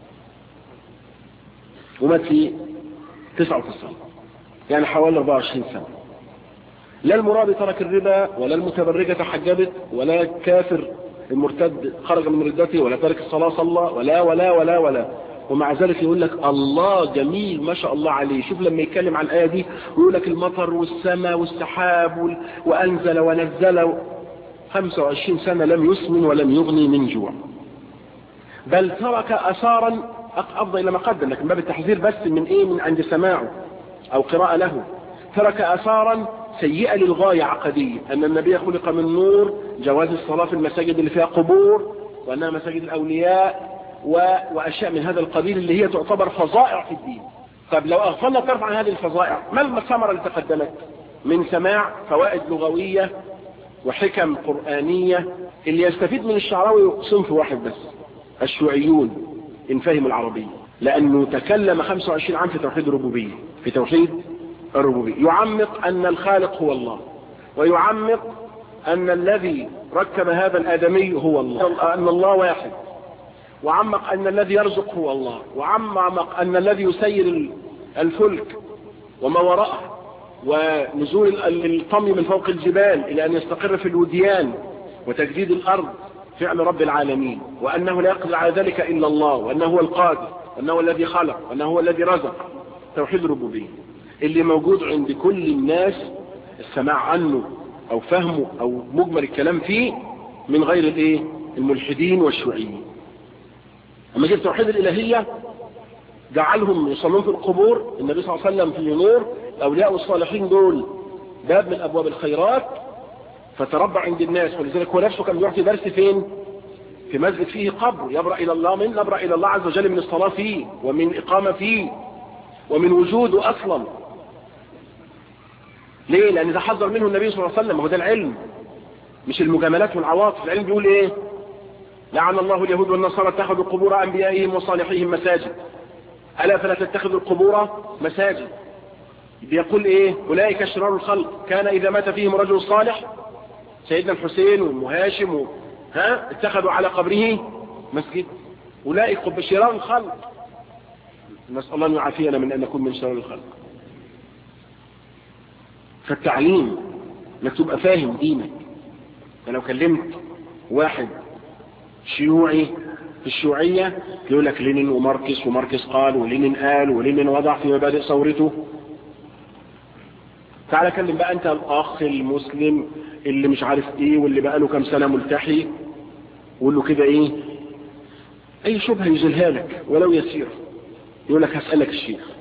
ومات في 99 يعني حوالي 24 سنة لا المرابي ترك الربا ولا المتبرجة تحجبت ولا الكافر المرتد خرج من ردته ولا ترك الصلاة صلى ولا ولا ولا ولا ومع ذلك يقول لك الله جميل ما شاء الله عليه شوف لما يتكلم عن الآية دي يقول لك المطر والسماء والسحاب وأنزل ونزل 25 سنة لم يسمن ولم يغني من جوع بل ترك أثارا أفضل إلى ما قدم لكن باب التحذير بس من إيه من عند سماعه أو قراءة له ترك أثارا سيئة للغاية عقدية أن النبي خلق من نور جواز الصلاة في المساجد اللي فيها قبور وأنها مساجد الأولياء و... وأشياء من هذا القبيل اللي هي تعتبر فظائع في الدين طب لو أغفلنا طرف عن هذه الفظائع ما الثمرة اللي تقدمت من سماع فوائد لغوية وحكم قرآنية اللي يستفيد من الشعراوي صنف واحد بس الشيوعيون إن فهم العربية لأنه تكلم 25 عام في توحيد الربوبية في توحيد الربوبية يعمق أن الخالق هو الله ويعمق أن الذي ركب هذا الآدمي هو الله أن الله واحد وعمق أن الذي يرزق هو الله وعمق أن الذي يسير الفلك وما وراءه ونزول الطمي من فوق الجبال إلى أن يستقر في الوديان وتجديد الأرض فعل رب العالمين وأنه لا يقدر على ذلك إلا الله وأنه هو القادر أنه الذي خلق أنه هو الذي رزق توحيد الربوبية اللي موجود عند كل الناس السماع عنه أو فهمه أو مجمل الكلام فيه من غير الايه الملحدين والشيوعيين أما جيب توحيد الإلهية جعلهم يصلون في القبور النبي صلى الله عليه وسلم في نور الأولياء والصالحين دول باب من أبواب الخيرات فتربع عند الناس ولذلك هو نفسه كان بيعطي درس فين في مسجد فيه قبر يبرأ إلى الله من نبرأ إلى الله عز وجل من الصلاة فيه ومن إقامة فيه ومن وجوده أصلا ليه لأن ده حذر منه النبي صلى الله عليه وسلم هو ده العلم مش المجاملات والعواطف العلم بيقول ايه لعن الله اليهود والنصارى اتخذوا قبور أنبيائهم وصالحيهم مساجد ألا فلا تتخذوا القبور مساجد بيقول ايه أولئك شرار الخلق كان إذا مات فيهم رجل صالح سيدنا الحسين وام هاشم و... ها اتخذوا على قبره مسجد أولئك شرار الخلق نسأل الله أن يعافينا من أن نكون من شرار الخلق فالتعليم انك تبقى فاهم دينك انا لو كلمت واحد شيوعي في الشيوعية يقول لك لينين وماركس وماركس قال ولينين قال ولينين وضع في مبادئ ثورته تعالى كلم بقى انت الاخ المسلم اللي مش عارف ايه واللي بقى له كام سنة ملتحي وقول له كده ايه اي شبهة يزلها لك ولو يسير يقول لك هسألك الشيخ